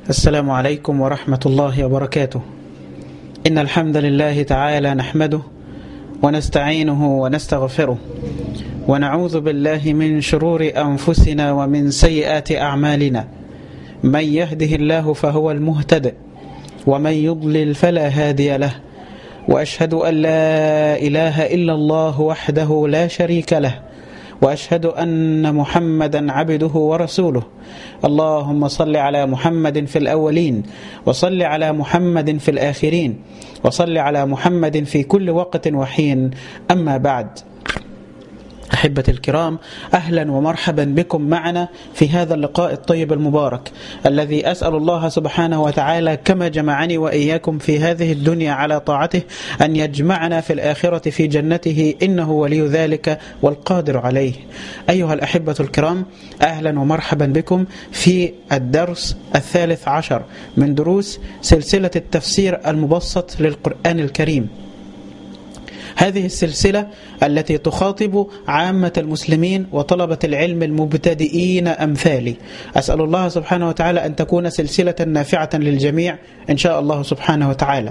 السلام عليكم ورحمة الله وبركاته إن الحمد لله تعالى نحمده ونستعينه ونستغفره ونعوذ بالله من شرور أنفسنا ومن سيئات أعمالنا من يهده الله فهو المهتد ومن يضلل فلا هادي له وأشهد أن لا إله إلا الله وحده لا شريك له واشهد ان محمدا عبده ورسوله اللهم صل على محمد في الاولين وصل على محمد في الاخرين وصل على محمد في كل وقت وحين اما بعد أحبة الكرام أهلا ومرحبا بكم معنا في هذا اللقاء الطيب المبارك الذي أسأل الله سبحانه وتعالى كما جمعني وإياكم في هذه الدنيا على طاعته أن يجمعنا في الآخرة في جنته إنه ولي ذلك والقادر عليه أيها الأحبة الكرام أهلا ومرحبا بكم في الدرس الثالث عشر من دروس سلسلة التفسير المبسط للقرآن الكريم هذه السلسلة التي تخاطب عامة المسلمين وطلبة العلم المبتدئين أمثالي أسأل الله سبحانه وتعالى أن تكون سلسلة نافعة للجميع إن شاء الله سبحانه وتعالى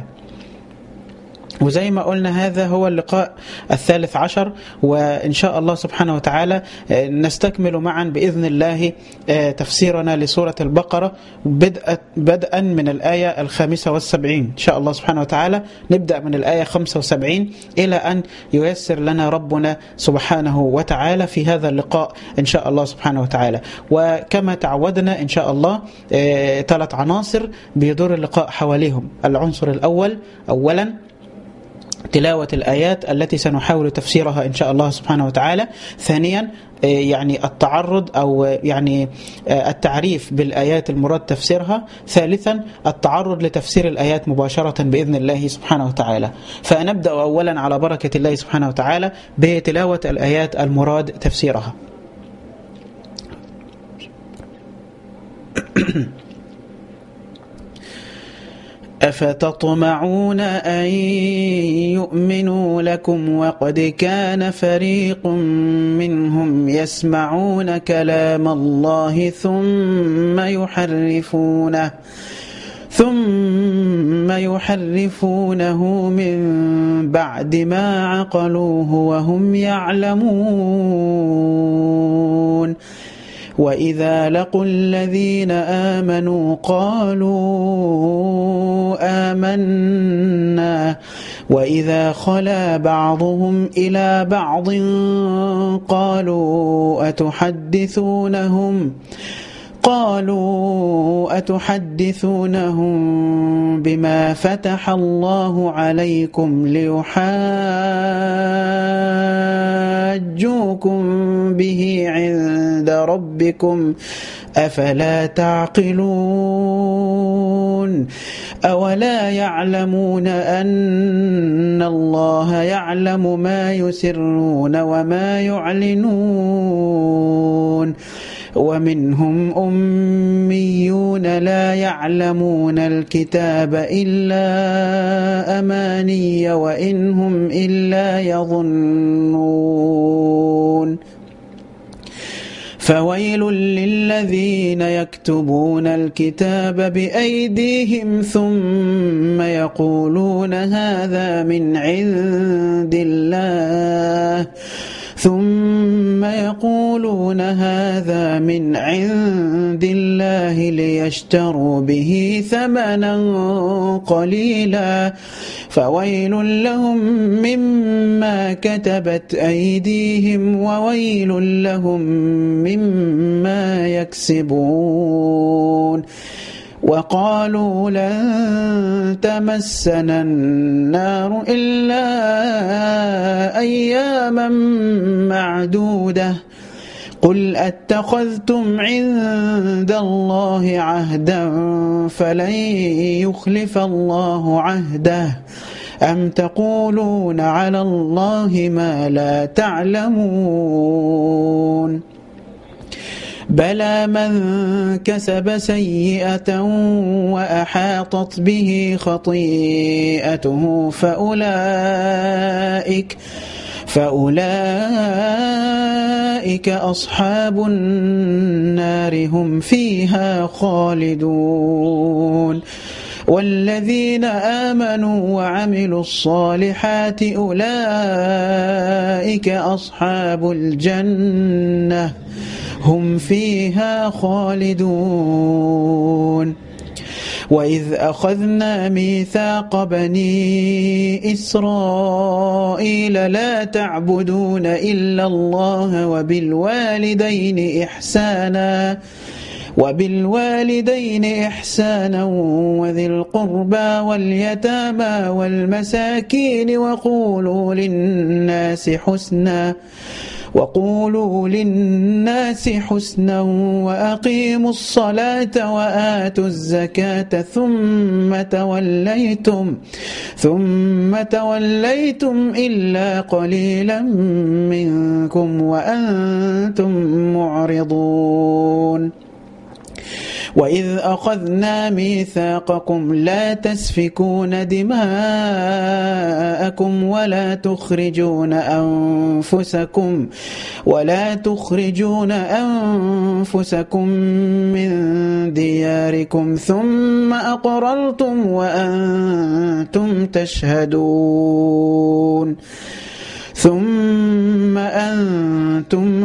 وزي ما قلنا هذا هو اللقاء الثالث عشر وإن شاء الله سبحانه وتعالى نستكمل معا بإذن الله تفسيرنا لسورة البقرة بدءا, بدءا من الآية الخامسة والسبعين إن شاء الله سبحانه وتعالى نبدأ من الآية خمسة وسبعين إلى أن ييسر لنا ربنا سبحانه وتعالى في هذا اللقاء إن شاء الله سبحانه وتعالى وكما تعودنا إن شاء الله ثلاث عناصر بيدور اللقاء حواليهم العنصر الأول أولا تلاوة الآيات التي سنحاول تفسيرها إن شاء الله سبحانه وتعالى ثانيا يعني التعرض أو يعني التعريف بالآيات المراد تفسيرها ثالثا التعرض لتفسير الآيات مباشرة بإذن الله سبحانه وتعالى فنبدأ أولا على بركة الله سبحانه وتعالى بتلاوة الآيات المراد تفسيرها أفتطمعون أن يؤمنوا لكم وقد كان فريق منهم يسمعون كلام الله ثم يحرفونه ثم يحرفونه من بعد ما عقلوه وهم يعلمون وإذا لقوا الذين آمنوا قالوا آمنا وإذا خلا بعضهم إلى بعض قالوا أتحدثونهم قالوا أتحدثونهم بما فتح الله عليكم ليحاجوكم به عند ربكم أفلا تعقلون أولا يعلمون أن الله يعلم ما يسرون وما يعلنون ومنهم أميون لا يعلمون الكتاب إلا أماني وإنهم إلا يظنون فويل للذين يكتبون الكتاب بأيديهم ثم يقولون هذا من عند الله ثم يقولون هذا من عند الله ليشتروا به ثمنا قليلا فويل لهم مما كتبت أيديهم وويل لهم مما يكسبون وقالوا لن تمسنا النار إلا أياما معدودة قل أتخذتم عند الله عهدا فلن يخلف الله عهده أم تقولون على الله ما لا تعلمون بلى من كسب سيئة وأحاطت به خطيئته فأولئك فأولئك أصحاب النار هم فيها خالدون والذين آمنوا وعملوا الصالحات أولئك أصحاب الجنة هم فيها خالدون وإذ أخذنا ميثاق بني إسرائيل لا تعبدون إلا الله وبالوالدين إحسانا وبالوالدين إحسانا وذي القربى واليتامى والمساكين وقولوا للناس حسنا وقولوا للناس حسنا وأقيموا الصلاة وآتوا الزكاة ثم توليتم ثم توليتم إلا قليلا منكم وأنتم معرضون وإذ أخذنا ميثاقكم لا تسفكون دماءكم ولا تخرجون أنفسكم ولا تخرجون أنفسكم من دياركم ثم أقررتم وأنتم تشهدون ثم أنتم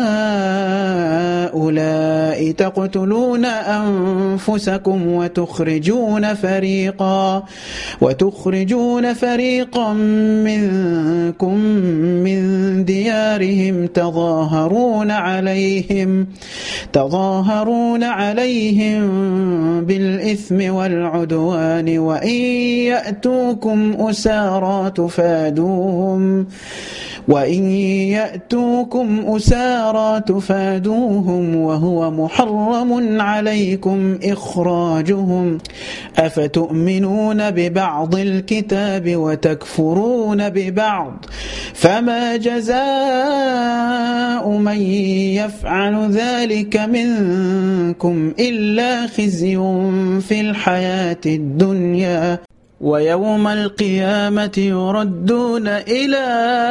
هؤلاء تقتلون أنفسكم وتخرجون فريقا وتخرجون فريقا منكم من ديارهم تظاهرون عليهم تظاهرون عليهم بالإثم والعدوان وإن يأتوكم أسارى تفادوهم وإن يأتوكم أسارى تفادوهم وهو محرم عليكم إخراجهم أفتؤمنون ببعض الكتاب وتكفرون ببعض فما جزاء من يفعل ذلك منكم إلا خزي في الحياة الدنيا ويوم القيامة يردون إلى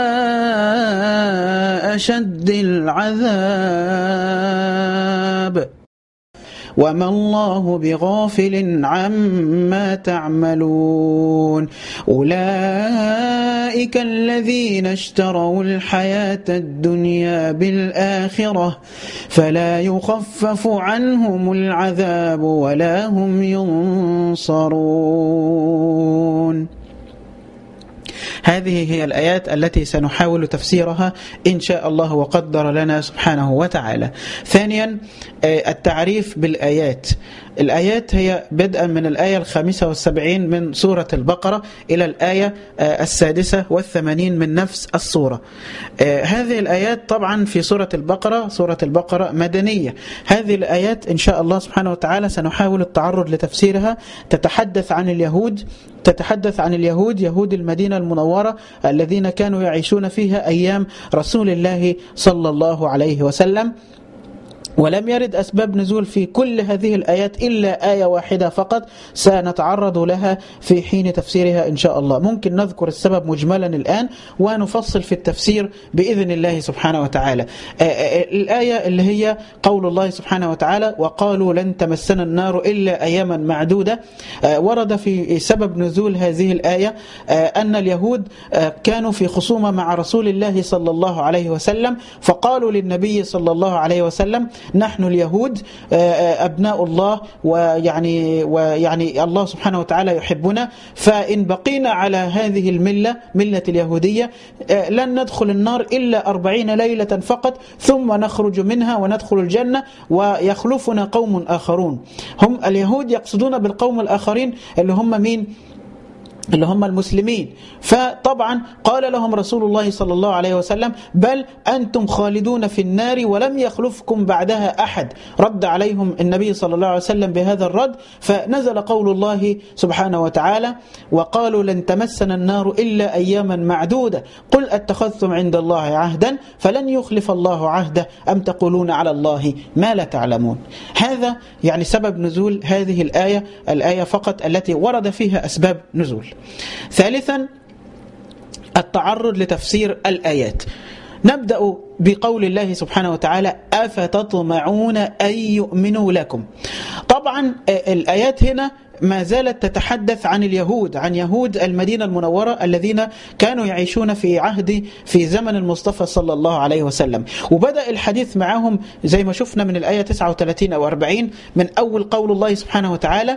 أشد العذاب وما الله بغافل عما تعملون أولئك الذين اشتروا الحياة الدنيا بالآخرة فلا يخفف عنهم العذاب ولا هم ينصرون هذه هي الآيات التي سنحاول تفسيرها إن شاء الله وقدر لنا سبحانه وتعالى ثانيا التعريف بالآيات الآيات هي بدءا من الآية الخامسة والسبعين من سورة البقرة إلى الآية السادسة والثمانين من نفس السورة هذه الآيات طبعا في سورة البقرة سورة البقرة مدنية هذه الآيات إن شاء الله سبحانه وتعالى سنحاول التعرض لتفسيرها تتحدث عن اليهود تتحدث عن اليهود يهود المدينة المنورة الذين كانوا يعيشون فيها أيام رسول الله صلى الله عليه وسلم ولم يرد أسباب نزول في كل هذه الآيات إلا آية واحدة فقط سنتعرض لها في حين تفسيرها إن شاء الله ممكن نذكر السبب مجملا الآن ونفصل في التفسير بإذن الله سبحانه وتعالى الآية اللي هي قول الله سبحانه وتعالى وقالوا لن تمسنا النار إلا أياما معدودة ورد في سبب نزول هذه الآية أن اليهود كانوا في خصومة مع رسول الله صلى الله عليه وسلم فقالوا للنبي صلى الله عليه وسلم نحن اليهود أبناء الله ويعني, ويعني الله سبحانه وتعالى يحبنا فإن بقينا على هذه الملة ملة اليهودية لن ندخل النار إلا أربعين ليلة فقط ثم نخرج منها وندخل الجنة ويخلفنا قوم آخرون هم اليهود يقصدون بالقوم الآخرين اللي هم مين؟ اللي هم المسلمين فطبعا قال لهم رسول الله صلى الله عليه وسلم بل أنتم خالدون في النار ولم يخلفكم بعدها أحد رد عليهم النبي صلى الله عليه وسلم بهذا الرد فنزل قول الله سبحانه وتعالى وقالوا لن تمسنا النار إلا أياما معدودة قل أتخذتم عند الله عهدا فلن يخلف الله عهده أم تقولون على الله ما لا تعلمون هذا يعني سبب نزول هذه الآية الآية فقط التي ورد فيها أسباب نزول ثالثا التعرض لتفسير الآيات نبدأ بقول الله سبحانه وتعالى أفتطمعون أن يؤمنوا لكم طبعا الآيات هنا ما زالت تتحدث عن اليهود عن يهود المدينة المنورة الذين كانوا يعيشون في عهد في زمن المصطفى صلى الله عليه وسلم وبدأ الحديث معهم زي ما شفنا من الآية 39 أو 40 من أول قول الله سبحانه وتعالى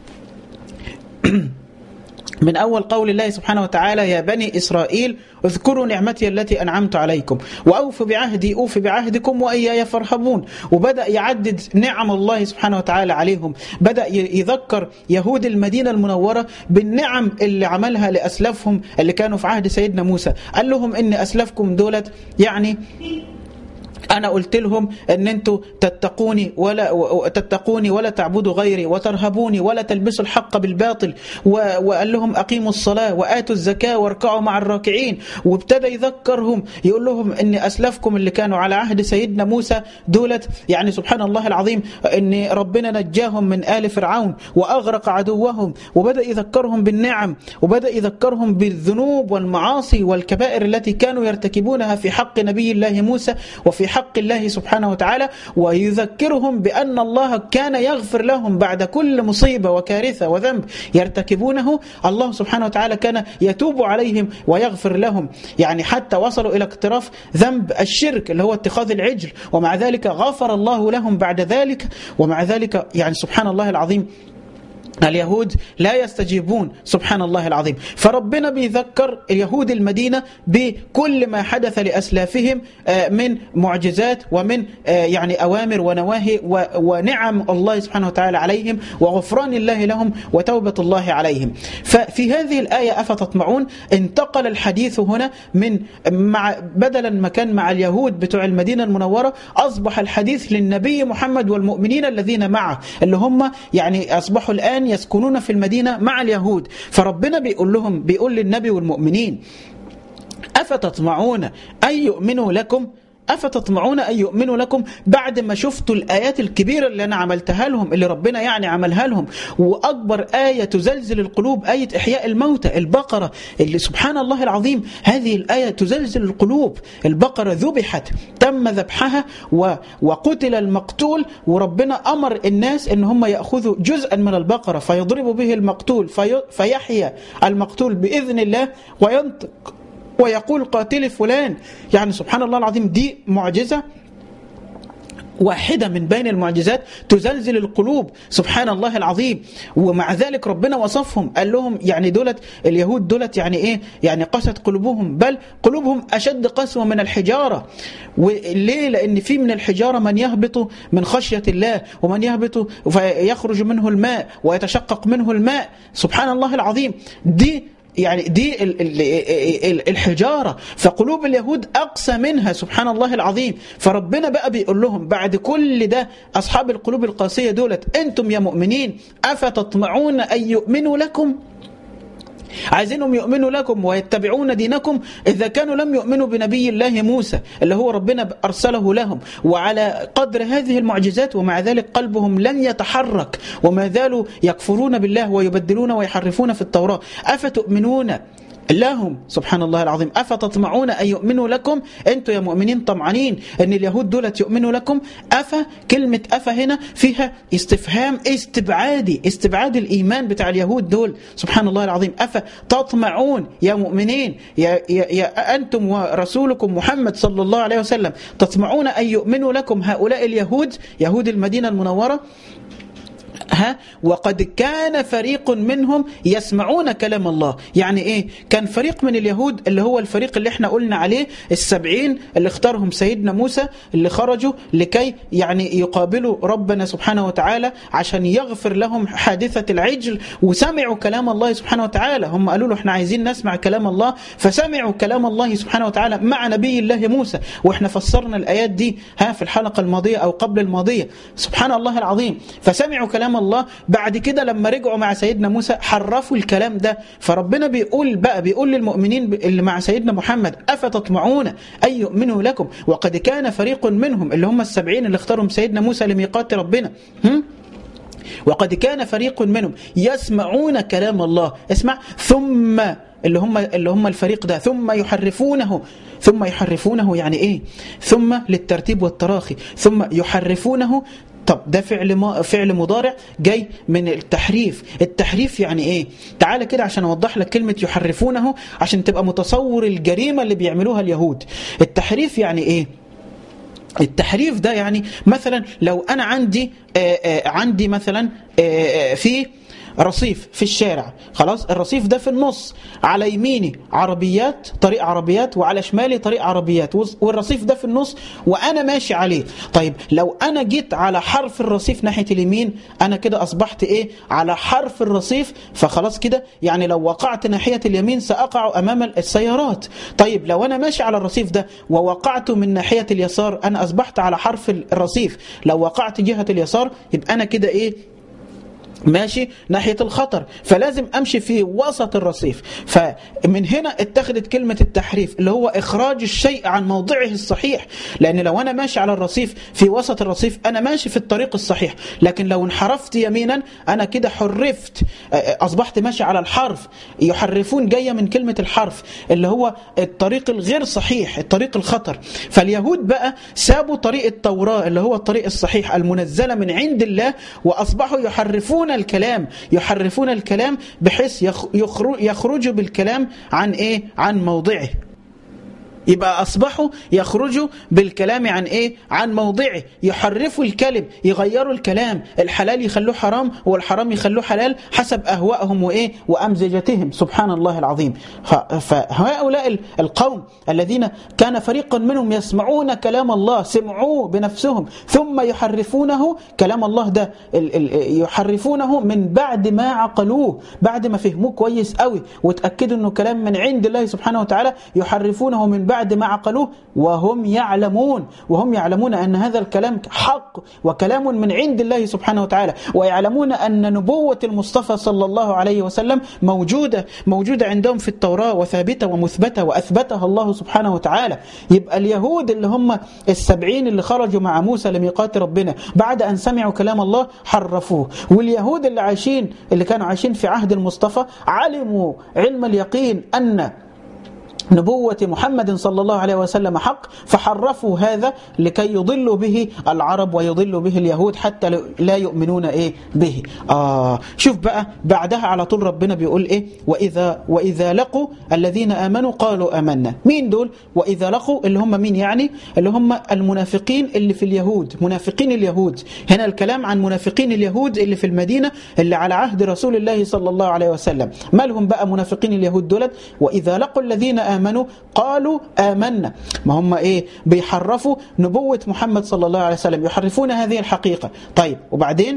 من أول قول الله سبحانه وتعالى يا بني إسرائيل اذكروا نعمتي التي أنعمت عليكم وأوفوا بعهدي أوف بعهدكم وإياي فارهبون وبدأ يعدد نعم الله سبحانه وتعالى عليهم بدأ يذكر يهود المدينة المنورة بالنعم اللي عملها لأسلافهم اللي كانوا في عهد سيدنا موسى قال لهم إن أسلافكم دولت يعني انا قلت لهم ان انتوا تتقوني ولا تتقوني ولا تعبدوا غيري وترهبوني ولا تلبسوا الحق بالباطل وقال لهم اقيموا الصلاه واتوا الزكاه واركعوا مع الراكعين وابتدى يذكرهم يقول لهم ان اسلافكم اللي كانوا على عهد سيدنا موسى دولت يعني سبحان الله العظيم ان ربنا نجاهم من ال فرعون واغرق عدوهم وبدا يذكرهم بالنعم وبدا يذكرهم بالذنوب والمعاصي والكبائر التي كانوا يرتكبونها في حق نبي الله موسى وفي حق الله سبحانه وتعالى ويذكرهم بأن الله كان يغفر لهم بعد كل مصيبة وكارثة وذنب يرتكبونه الله سبحانه وتعالى كان يتوب عليهم ويغفر لهم يعني حتى وصلوا إلى اقتراف ذنب الشرك اللي هو اتخاذ العجل ومع ذلك غفر الله لهم بعد ذلك ومع ذلك يعني سبحان الله العظيم اليهود لا يستجيبون سبحان الله العظيم فربنا بيذكر اليهود المدينة بكل ما حدث لأسلافهم من معجزات ومن يعني أوامر ونواهي ونعم الله سبحانه وتعالى عليهم وغفران الله لهم وتوبة الله عليهم ففي هذه الآية أفتطمعون انتقل الحديث هنا من مع بدلا ما كان مع اليهود بتوع المدينة المنورة أصبح الحديث للنبي محمد والمؤمنين الذين معه اللي هم يعني أصبحوا الآن يسكنون في المدينة مع اليهود فربنا بيقول لهم بيقول للنبي والمؤمنين أفتطمعون أن يؤمنوا لكم أفتطمعون أن يؤمنوا لكم بعد ما شفتوا الآيات الكبيرة اللي أنا عملتها لهم اللي ربنا يعني عملها لهم وأكبر آية تزلزل القلوب آية إحياء الموتى البقرة اللي سبحان الله العظيم هذه الآية تزلزل القلوب البقرة ذبحت تم ذبحها و... وقتل المقتول وربنا أمر الناس إن هم يأخذوا جزءا من البقرة فيضربوا به المقتول في... فيحيا المقتول بإذن الله وينطق ويقول قاتل فلان يعني سبحان الله العظيم دي معجزة واحدة من بين المعجزات تزلزل القلوب سبحان الله العظيم ومع ذلك ربنا وصفهم قال لهم يعني دولت اليهود دولت يعني ايه يعني قست قلوبهم بل قلوبهم أشد قسوة من الحجارة وليه لأن في من الحجارة من يهبط من خشية الله ومن يهبط فيخرج منه الماء ويتشقق منه الماء سبحان الله العظيم دي يعني دي الحجارة فقلوب اليهود أقسى منها سبحان الله العظيم فربنا بقى بيقول لهم بعد كل ده أصحاب القلوب القاسية دولت أنتم يا مؤمنين أفتطمعون أن يؤمنوا لكم عايزينهم يؤمنوا لكم ويتبعون دينكم إذا كانوا لم يؤمنوا بنبي الله موسى اللي هو ربنا أرسله لهم وعلى قدر هذه المعجزات ومع ذلك قلبهم لن يتحرك وما زالوا يكفرون بالله ويبدلون ويحرفون في التوراة أفتؤمنون لهم سبحان الله العظيم أفتطمعون أن يؤمنوا لكم أنتم يا مؤمنين طمعانين أن اليهود دولت يؤمنوا لكم أفا كلمة أفا هنا فيها استفهام استبعادي استبعاد الإيمان بتاع اليهود دول سبحان الله العظيم أفا تطمعون يا مؤمنين يا, يا, يا أنتم ورسولكم محمد صلى الله عليه وسلم تطمعون أن يؤمنوا لكم هؤلاء اليهود يهود المدينة المنورة ها وقد كان فريق منهم يسمعون كلام الله يعني ايه كان فريق من اليهود اللي هو الفريق اللي احنا قلنا عليه السبعين اللي اختارهم سيدنا موسى اللي خرجوا لكي يعني يقابلوا ربنا سبحانه وتعالى عشان يغفر لهم حادثة العجل وسمعوا كلام الله سبحانه وتعالى هم قالوا له احنا عايزين نسمع كلام الله فسمعوا كلام الله سبحانه وتعالى مع نبي الله موسى واحنا فسرنا الآيات دي ها في الحلقة الماضية أو قبل الماضية سبحان الله العظيم فسمعوا كلام الله بعد كده لما رجعوا مع سيدنا موسى حرفوا الكلام ده فربنا بيقول بقى بيقول للمؤمنين اللي مع سيدنا محمد أفتطمعون أن يؤمنوا لكم وقد كان فريق منهم اللي هم السبعين اللي اختارهم سيدنا موسى لميقات ربنا هم؟ وقد كان فريق منهم يسمعون كلام الله اسمع ثم اللي هم اللي هم الفريق ده ثم يحرفونه ثم يحرفونه يعني ايه ثم للترتيب والتراخي ثم يحرفونه طب ده فعل ما فعل مضارع جاي من التحريف التحريف يعني ايه تعال كده عشان اوضح لك كلمه يحرفونه عشان تبقى متصور الجريمه اللي بيعملوها اليهود التحريف يعني ايه التحريف ده يعني مثلا لو انا عندي آآ آآ عندي مثلا آآ في رصيف في الشارع خلاص الرصيف ده في النص على يميني عربيات طريق عربيات وعلى شمالي طريق عربيات والرصيف ده في النص وانا ماشي عليه طيب لو انا جيت على حرف الرصيف ناحيه اليمين انا كده اصبحت ايه على حرف الرصيف فخلاص كده يعني لو وقعت ناحيه اليمين ساقع امام السيارات طيب لو انا ماشي على الرصيف ده ووقعت من ناحيه اليسار انا اصبحت على حرف الرصيف لو وقعت جهه اليسار يبقى انا كده ايه ماشي ناحية الخطر فلازم أمشي في وسط الرصيف فمن هنا اتخذت كلمة التحريف اللي هو إخراج الشيء عن موضعه الصحيح لأن لو أنا ماشي على الرصيف في وسط الرصيف أنا ماشي في الطريق الصحيح لكن لو انحرفت يمينا أنا كده حرفت أصبحت ماشي على الحرف يحرفون جاية من كلمة الحرف اللي هو الطريق الغير صحيح الطريق الخطر فاليهود بقى سابوا طريق التوراة اللي هو الطريق الصحيح المنزلة من عند الله وأصبحوا يحرفون الكلام يحرفون الكلام بحيث يخرجوا بالكلام عن ايه عن موضعه يبقى أصبحوا يخرجوا بالكلام عن إيه؟ عن موضعه يحرفوا الكلم يغيروا الكلام الحلال يخلوه حرام والحرام يخلوه حلال حسب أهوائهم وإيه؟ وأمزجتهم سبحان الله العظيم فهؤلاء القوم الذين كان فريق منهم يسمعون كلام الله سمعوه بنفسهم ثم يحرفونه كلام الله ده يحرفونه من بعد ما عقلوه بعد ما فهموه كويس قوي وتأكدوا أنه كلام من عند الله سبحانه وتعالى يحرفونه من بعد ما عقلوه وهم يعلمون وهم يعلمون أن هذا الكلام حق وكلام من عند الله سبحانه وتعالى ويعلمون أن نبوة المصطفى صلى الله عليه وسلم موجودة موجودة عندهم في التوراة وثابتة ومثبتة وأثبتها الله سبحانه وتعالى يبقى اليهود اللي هم السبعين اللي خرجوا مع موسى لميقات ربنا بعد أن سمعوا كلام الله حرفوه واليهود اللي عايشين اللي كانوا عايشين في عهد المصطفى علموا علم اليقين أن نبوة محمد صلى الله عليه وسلم حق فحرفوا هذا لكي يضلوا به العرب ويضلوا به اليهود حتى لا يؤمنون إيه به آه شوف بقى بعدها على طول ربنا بيقول إيه وإذا, وإذا لقوا الذين آمنوا قالوا آمنا مين دول وإذا لقوا اللي هم مين يعني اللي هم المنافقين اللي في اليهود منافقين اليهود هنا الكلام عن منافقين اليهود اللي في المدينة اللي على عهد رسول الله صلى الله عليه وسلم ما لهم بقى منافقين اليهود دولت وإذا لقوا الذين آمنوا قالوا آمنا ما هم إيه بيحرفوا نبوة محمد صلى الله عليه وسلم يحرفون هذه الحقيقة طيب وبعدين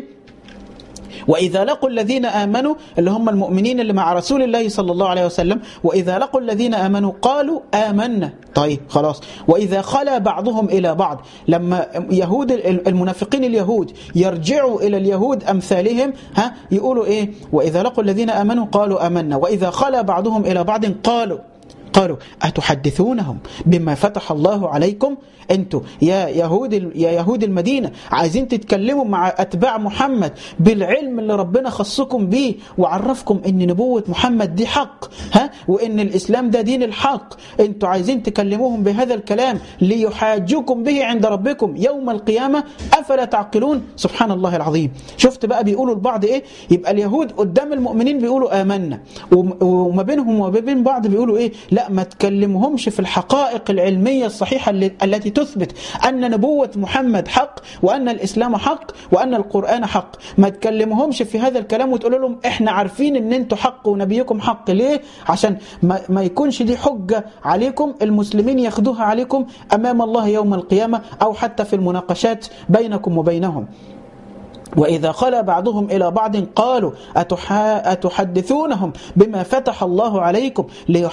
وإذا لقوا الذين آمنوا اللي هم المؤمنين اللي مع رسول الله صلى الله عليه وسلم وإذا لقوا الذين آمنوا قالوا آمنا طيب خلاص وإذا خلا بعضهم إلى بعض لما يهود المنافقين اليهود يرجعوا إلى اليهود أمثالهم ها يقولوا إيه وإذا لقوا الذين آمنوا قالوا آمنا وإذا خلا بعضهم إلى بعض قالوا قالوا أتحدثونهم بما فتح الله عليكم أنتوا يا يهود يا يهود المدينة عايزين تتكلموا مع أتباع محمد بالعلم اللي ربنا خصكم بيه وعرفكم أن نبوة محمد دي حق ها وأن الإسلام ده دين الحق أنتوا عايزين تكلموهم بهذا الكلام ليحاجوكم به عند ربكم يوم القيامة أفلا تعقلون سبحان الله العظيم شفت بقى بيقولوا البعض إيه يبقى اليهود قدام المؤمنين بيقولوا آمنا وما بينهم وما بين بعض بيقولوا إيه لا ما تكلمهمش في الحقائق العلمية الصحيحة التي تثبت أن نبوة محمد حق وأن الإسلام حق وأن القرآن حق ما تكلمهمش في هذا الكلام وتقول لهم إحنا عارفين أن أنتوا حق ونبيكم حق ليه عشان ما, ما يكونش دي حجة عليكم المسلمين ياخدوها عليكم أمام الله يوم القيامة أو حتى في المناقشات بينكم وبينهم وإذا خلا بعضهم إلى بعض قالوا أتحدثونهم بما فتح الله عليكم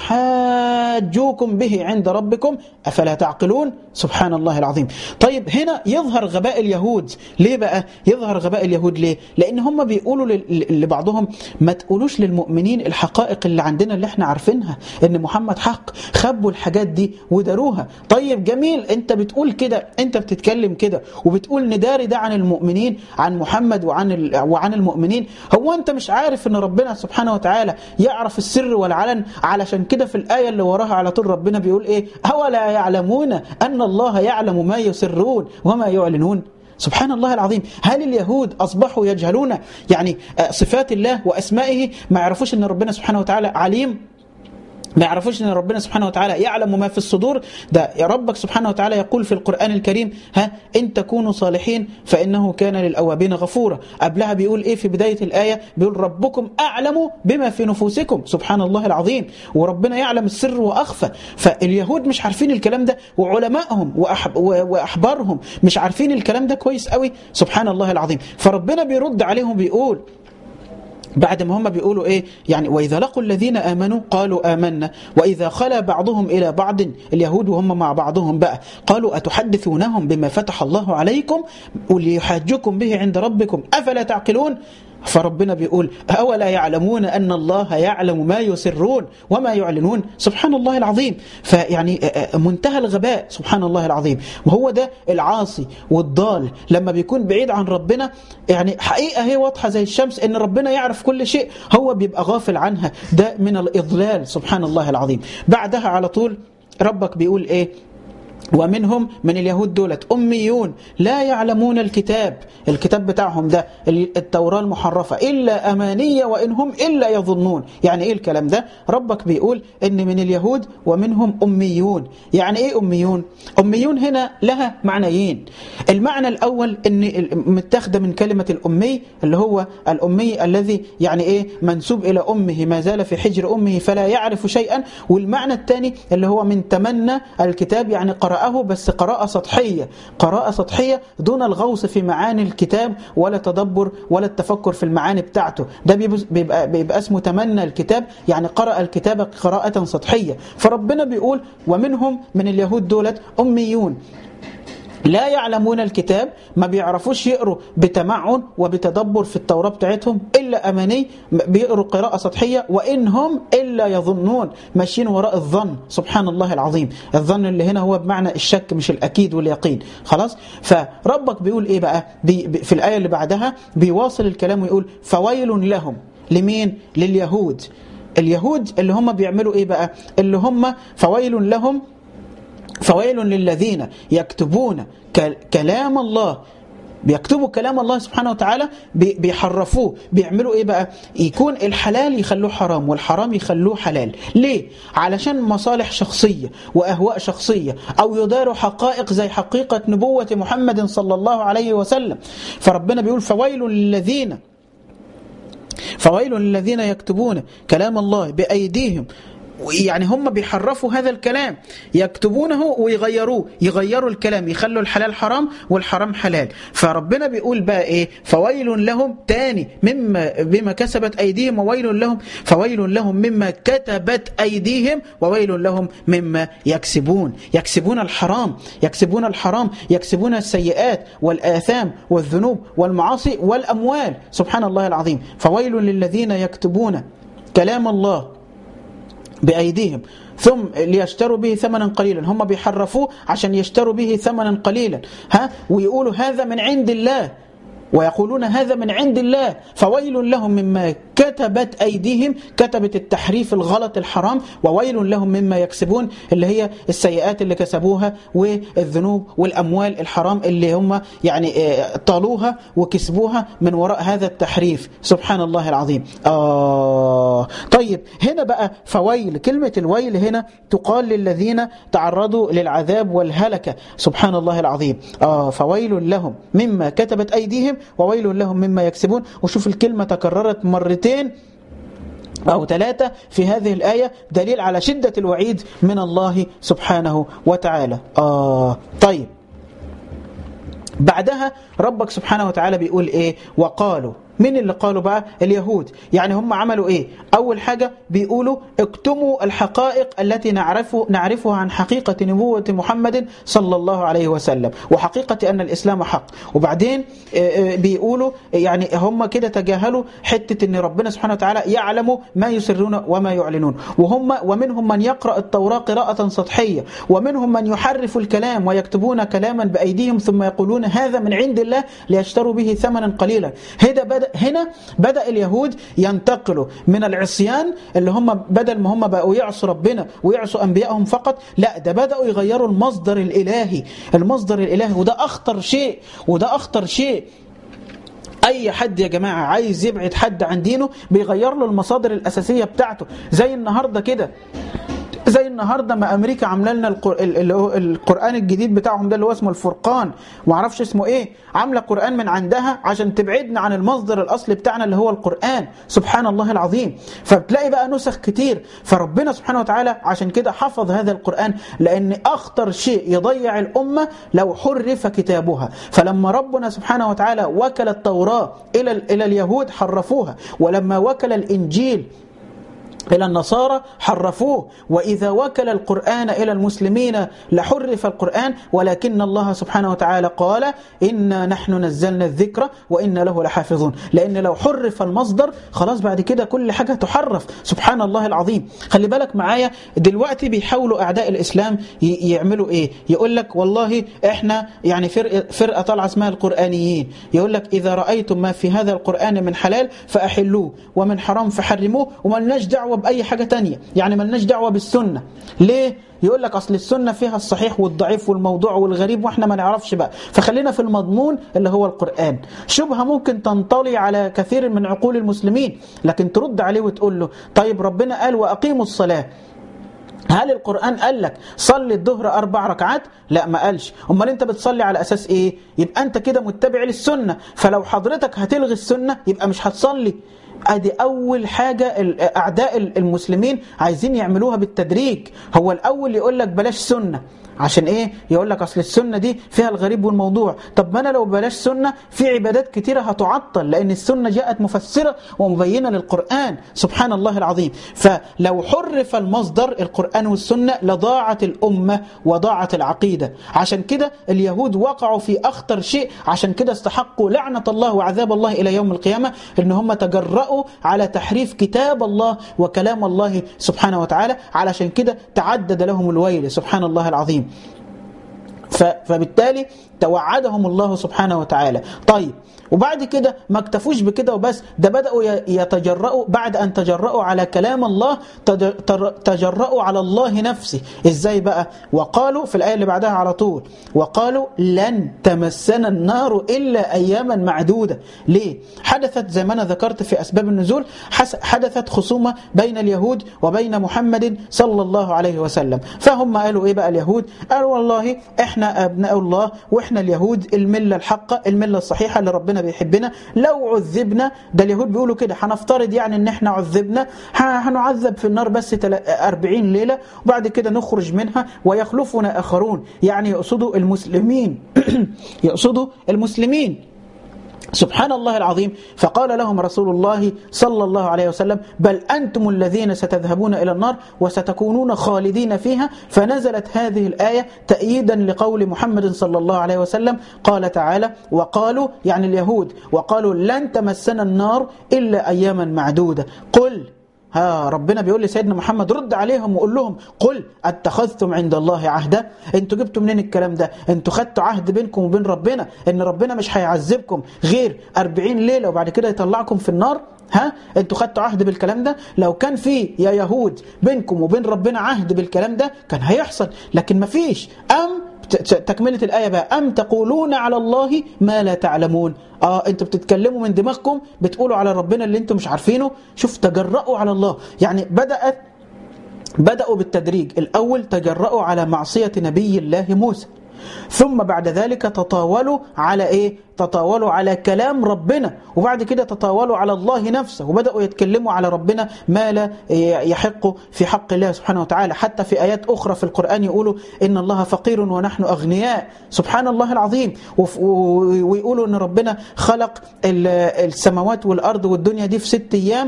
ليحاجوكم به عند ربكم أفلا تعقلون سبحان الله العظيم طيب هنا يظهر غباء اليهود ليه بقى يظهر غباء اليهود ليه لأن هم بيقولوا لبعضهم ما تقولوش للمؤمنين الحقائق اللي عندنا اللي احنا عارفينها ان محمد حق خبوا الحاجات دي وداروها طيب جميل انت بتقول كده انت بتتكلم كده وبتقول نداري ده عن المؤمنين عن محمد وعن وعن المؤمنين هو انت مش عارف ان ربنا سبحانه وتعالى يعرف السر والعلن علشان كده في الايه اللي وراها على طول ربنا بيقول ايه اولا يعلمون ان الله يعلم ما يسرون وما يعلنون سبحان الله العظيم هل اليهود أصبحوا يجهلون يعني صفات الله وأسمائه ما يعرفوش أن ربنا سبحانه وتعالى عليم ما يعرفوش ان ربنا سبحانه وتعالى يعلم ما في الصدور ده يا ربك سبحانه وتعالى يقول في القرآن الكريم ها ان تكونوا صالحين فإنه كان للأوابين غفورا قبلها بيقول ايه في بداية الآية بيقول ربكم أعلم بما في نفوسكم سبحان الله العظيم وربنا يعلم السر وأخفى فاليهود مش عارفين الكلام ده وعلمائهم وأحب وأحبارهم مش عارفين الكلام ده كويس قوي سبحان الله العظيم فربنا بيرد عليهم بيقول بعد ما هم بيقولوا ايه يعني واذا لقوا الذين امنوا قالوا امنا واذا خلا بعضهم الى بعض اليهود وهم مع بعضهم بقى قالوا اتحدثونهم بما فتح الله عليكم وليحاجكم به عند ربكم افلا تعقلون فربنا بيقول أولا يعلمون أن الله يعلم ما يسرون وما يعلنون سبحان الله العظيم فيعني منتهى الغباء سبحان الله العظيم وهو ده العاصي والضال لما بيكون بعيد عن ربنا يعني حقيقة هي واضحة زي الشمس أن ربنا يعرف كل شيء هو بيبقى غافل عنها ده من الإضلال سبحان الله العظيم بعدها على طول ربك بيقول إيه ومنهم من اليهود دولت أميون لا يعلمون الكتاب الكتاب بتاعهم ده التوراة المحرفة إلا أمانية وإن هم إلا يظنون يعني إيه الكلام ده ربك بيقول إن من اليهود ومنهم أميون يعني إيه أميون أميون هنا لها معنيين المعنى الأول إن متاخده من كلمة الأمي اللي هو الأمي الذي يعني إيه منسوب إلى أمه ما زال في حجر أمه فلا يعرف شيئا والمعنى الثاني اللي هو من تمنى الكتاب يعني قرأ قرأه بس قراءة سطحية قراءة سطحية دون الغوص في معاني الكتاب ولا تدبر ولا التفكر في المعاني بتاعته ده بيبقى, بيبقى اسمه تمنى الكتاب يعني قرأ الكتاب قراءة سطحية فربنا بيقول ومنهم من اليهود دولت أميون لا يعلمون الكتاب ما بيعرفوش يقروا بتمعن وبتدبر في التوراة بتاعتهم إلا أماني بيقروا قراءة سطحية وإن هم إلا يظنون ماشيين وراء الظن سبحان الله العظيم الظن اللي هنا هو بمعنى الشك مش الأكيد واليقين خلاص فربك بيقول إيه بقى بي في الآية اللي بعدها بيواصل الكلام ويقول فويل لهم لمين لليهود اليهود اللي هم بيعملوا إيه بقى اللي هم فويل لهم فويل للذين يكتبون كلام الله بيكتبوا كلام الله سبحانه وتعالى بيحرفوه بيعملوا ايه بقى يكون الحلال يخلوه حرام والحرام يخلوه حلال ليه علشان مصالح شخصية واهواء شخصية او يداروا حقائق زي حقيقة نبوة محمد صلى الله عليه وسلم فربنا بيقول فويل للذين فويل للذين يكتبون كلام الله بأيديهم يعني هم بيحرفوا هذا الكلام يكتبونه ويغيروه يغيروا الكلام يخلوا الحلال حرام والحرام حلال فربنا بيقول بقى ايه فويل لهم تاني مما بما كسبت ايديهم وويل لهم فويل لهم مما كتبت ايديهم وويل لهم مما يكسبون يكسبون الحرام يكسبون الحرام يكسبون السيئات والاثام والذنوب والمعاصي والاموال سبحان الله العظيم فويل للذين يكتبون كلام الله بأيديهم ثم ليشتروا به ثمنا قليلا هم بيحرفوه عشان يشتروا به ثمنا قليلا ها ويقولوا هذا من عند الله ويقولون هذا من عند الله فويل لهم مما كتبت أيديهم كتبت التحريف الغلط الحرام وويل لهم مما يكسبون اللي هي السيئات اللي كسبوها والذنوب والأموال الحرام اللي هم يعني طالوها وكسبوها من وراء هذا التحريف سبحان الله العظيم آه طيب هنا بقى فويل كلمة الويل هنا تقال للذين تعرضوا للعذاب والهلكة سبحان الله العظيم آه فويل لهم مما كتبت أيديهم وويل لهم مما يكسبون وشوف الكلمة تكررت مرتين أو ثلاثة في هذه الآية دليل على شدة الوعيد من الله سبحانه وتعالى آه طيب بعدها ربك سبحانه وتعالى بيقول إيه وقالوا مين اللي قالوا بقى اليهود يعني هم عملوا ايه اول حاجة بيقولوا اكتموا الحقائق التي نعرف نعرفها عن حقيقة نبوة محمد صلى الله عليه وسلم وحقيقة ان الاسلام حق وبعدين بيقولوا يعني هم كده تجاهلوا حتة ان ربنا سبحانه وتعالى يعلم ما يسرون وما يعلنون وهم ومنهم من يقرأ التوراة قراءة سطحية ومنهم من يحرف الكلام ويكتبون كلاما بأيديهم ثم يقولون هذا من عند الله ليشتروا به ثمنا قليلا هنا بدأ, هنا بدأ اليهود ينتقلوا من العصيان اللي هم بدل ما هم بقوا يعصوا ربنا ويعصوا أنبيائهم فقط لا ده بدأوا يغيروا المصدر الإلهي المصدر الإلهي وده أخطر شيء وده أخطر شيء اي حد يا جماعه عايز يبعد حد عن دينه بيغير له المصادر الاساسيه بتاعته زي النهارده كده زي النهارده ما امريكا عامله لنا القران الجديد بتاعهم ده اللي هو اسمه الفرقان ما اعرفش اسمه ايه عامله قران من عندها عشان تبعدنا عن المصدر الاصلي بتاعنا اللي هو القران سبحان الله العظيم فبتلاقي بقى نسخ كتير فربنا سبحانه وتعالى عشان كده حفظ هذا القران لان اخطر شيء يضيع الامه لو حرف كتابها فلما ربنا سبحانه وتعالى وكل التوراه الى الى اليهود حرفوها ولما وكل الانجيل إلى النصارى حرفوه وإذا وكل القرآن إلى المسلمين لحرف القرآن ولكن الله سبحانه وتعالى قال إنا نحن نزلنا الذكر وإنا له لحافظون لأن لو حرف المصدر خلاص بعد كده كل حاجة تحرف سبحان الله العظيم خلي بالك معايا دلوقتي بيحاولوا أعداء الإسلام يعملوا إيه يقول لك والله إحنا يعني فرقة, فرقة طالعة اسمها القرآنيين يقول لك إذا رأيتم ما في هذا القرآن من حلال فأحلوه ومن حرام فحرموه وملناش دعوة بأي حاجة تانية يعني ملناش دعوة بالسنة ليه؟ يقول لك أصل السنة فيها الصحيح والضعيف والموضوع والغريب وإحنا ما نعرفش بقى فخلينا في المضمون اللي هو القرآن شبهة ممكن تنطلي على كثير من عقول المسلمين لكن ترد عليه وتقول له طيب ربنا قال وأقيموا الصلاة هل القرآن قال لك صلي الظهر أربع ركعات؟ لا ما قالش أمال أنت بتصلي على أساس إيه؟ يبقى أنت كده متبع للسنة فلو حضرتك هتلغي السنة يبقى مش هتصلي ادي اول حاجه اعداء المسلمين عايزين يعملوها بالتدريج هو الاول يقول لك بلاش سنه عشان ايه يقول لك اصل السنه دي فيها الغريب والموضوع طب ما انا لو بلاش سنه في عبادات كتيره هتعطل لان السنه جاءت مفسره ومبينه للقران سبحان الله العظيم فلو حرف المصدر القران والسنه لضاعت الامه وضاعت العقيده عشان كده اليهود وقعوا في اخطر شيء عشان كده استحقوا لعنه الله وعذاب الله الى يوم القيامه ان هم تجرأوا على تحريف كتاب الله وكلام الله سبحانه وتعالى علشان كده تعدد لهم الويل سبحان الله العظيم فبالتالي توعدهم الله سبحانه وتعالى طيب وبعد كده ما اكتفوش بكده وبس ده بدأوا يتجرؤوا بعد أن تجرؤوا على كلام الله تجرؤوا على الله نفسه إزاي بقى وقالوا في الآية اللي بعدها على طول وقالوا لن تمسنا النار إلا أياما معدودة ليه حدثت زي ما أنا ذكرت في أسباب النزول حدثت خصومة بين اليهود وبين محمد صلى الله عليه وسلم فهم قالوا إيه بقى اليهود قالوا والله إحنا أبناء الله وإحنا اليهود الملة الحقة الملة الصحيحة اللي ربنا بيحبنا لو عذبنا ده اليهود بيقولوا كده هنفترض يعني ان احنا عذبنا هنعذب في النار بس 40 ليلة وبعد كده نخرج منها ويخلفنا اخرون يعني يقصدوا المسلمين يقصدوا المسلمين سبحان الله العظيم فقال لهم رسول الله صلى الله عليه وسلم بل أنتم الذين ستذهبون إلى النار وستكونون خالدين فيها فنزلت هذه الآية تأييدا لقول محمد صلى الله عليه وسلم قال تعالى وقالوا يعني اليهود وقالوا لن تمسنا النار إلا أياما معدودة قل ها ربنا بيقول لسيدنا محمد رد عليهم وقول لهم قل اتخذتم عند الله عهدا انتوا جبتوا منين الكلام ده انتوا خدتوا عهد بينكم وبين ربنا ان ربنا مش هيعذبكم غير 40 ليله وبعد كده يطلعكم في النار ها انتوا خدتوا عهد بالكلام ده لو كان في يا يهود بينكم وبين ربنا عهد بالكلام ده كان هيحصل لكن مفيش ام تكملة الآية بقى أم تقولون على الله ما لا تعلمون آه أنتوا بتتكلموا من دماغكم بتقولوا على ربنا اللي أنتوا مش عارفينه شوف تجرأوا على الله يعني بدأت بدأوا بالتدريج الأول تجرأوا على معصية نبي الله موسى ثم بعد ذلك تطاولوا على ايه تطاولوا على كلام ربنا وبعد كده تطاولوا على الله نفسه وبدأوا يتكلموا على ربنا ما لا يحق في حق الله سبحانه وتعالى حتى في آيات أخرى في القرآن يقولوا إن الله فقير ونحن أغنياء سبحان الله العظيم ويقولوا إن ربنا خلق السماوات والأرض والدنيا دي في ست أيام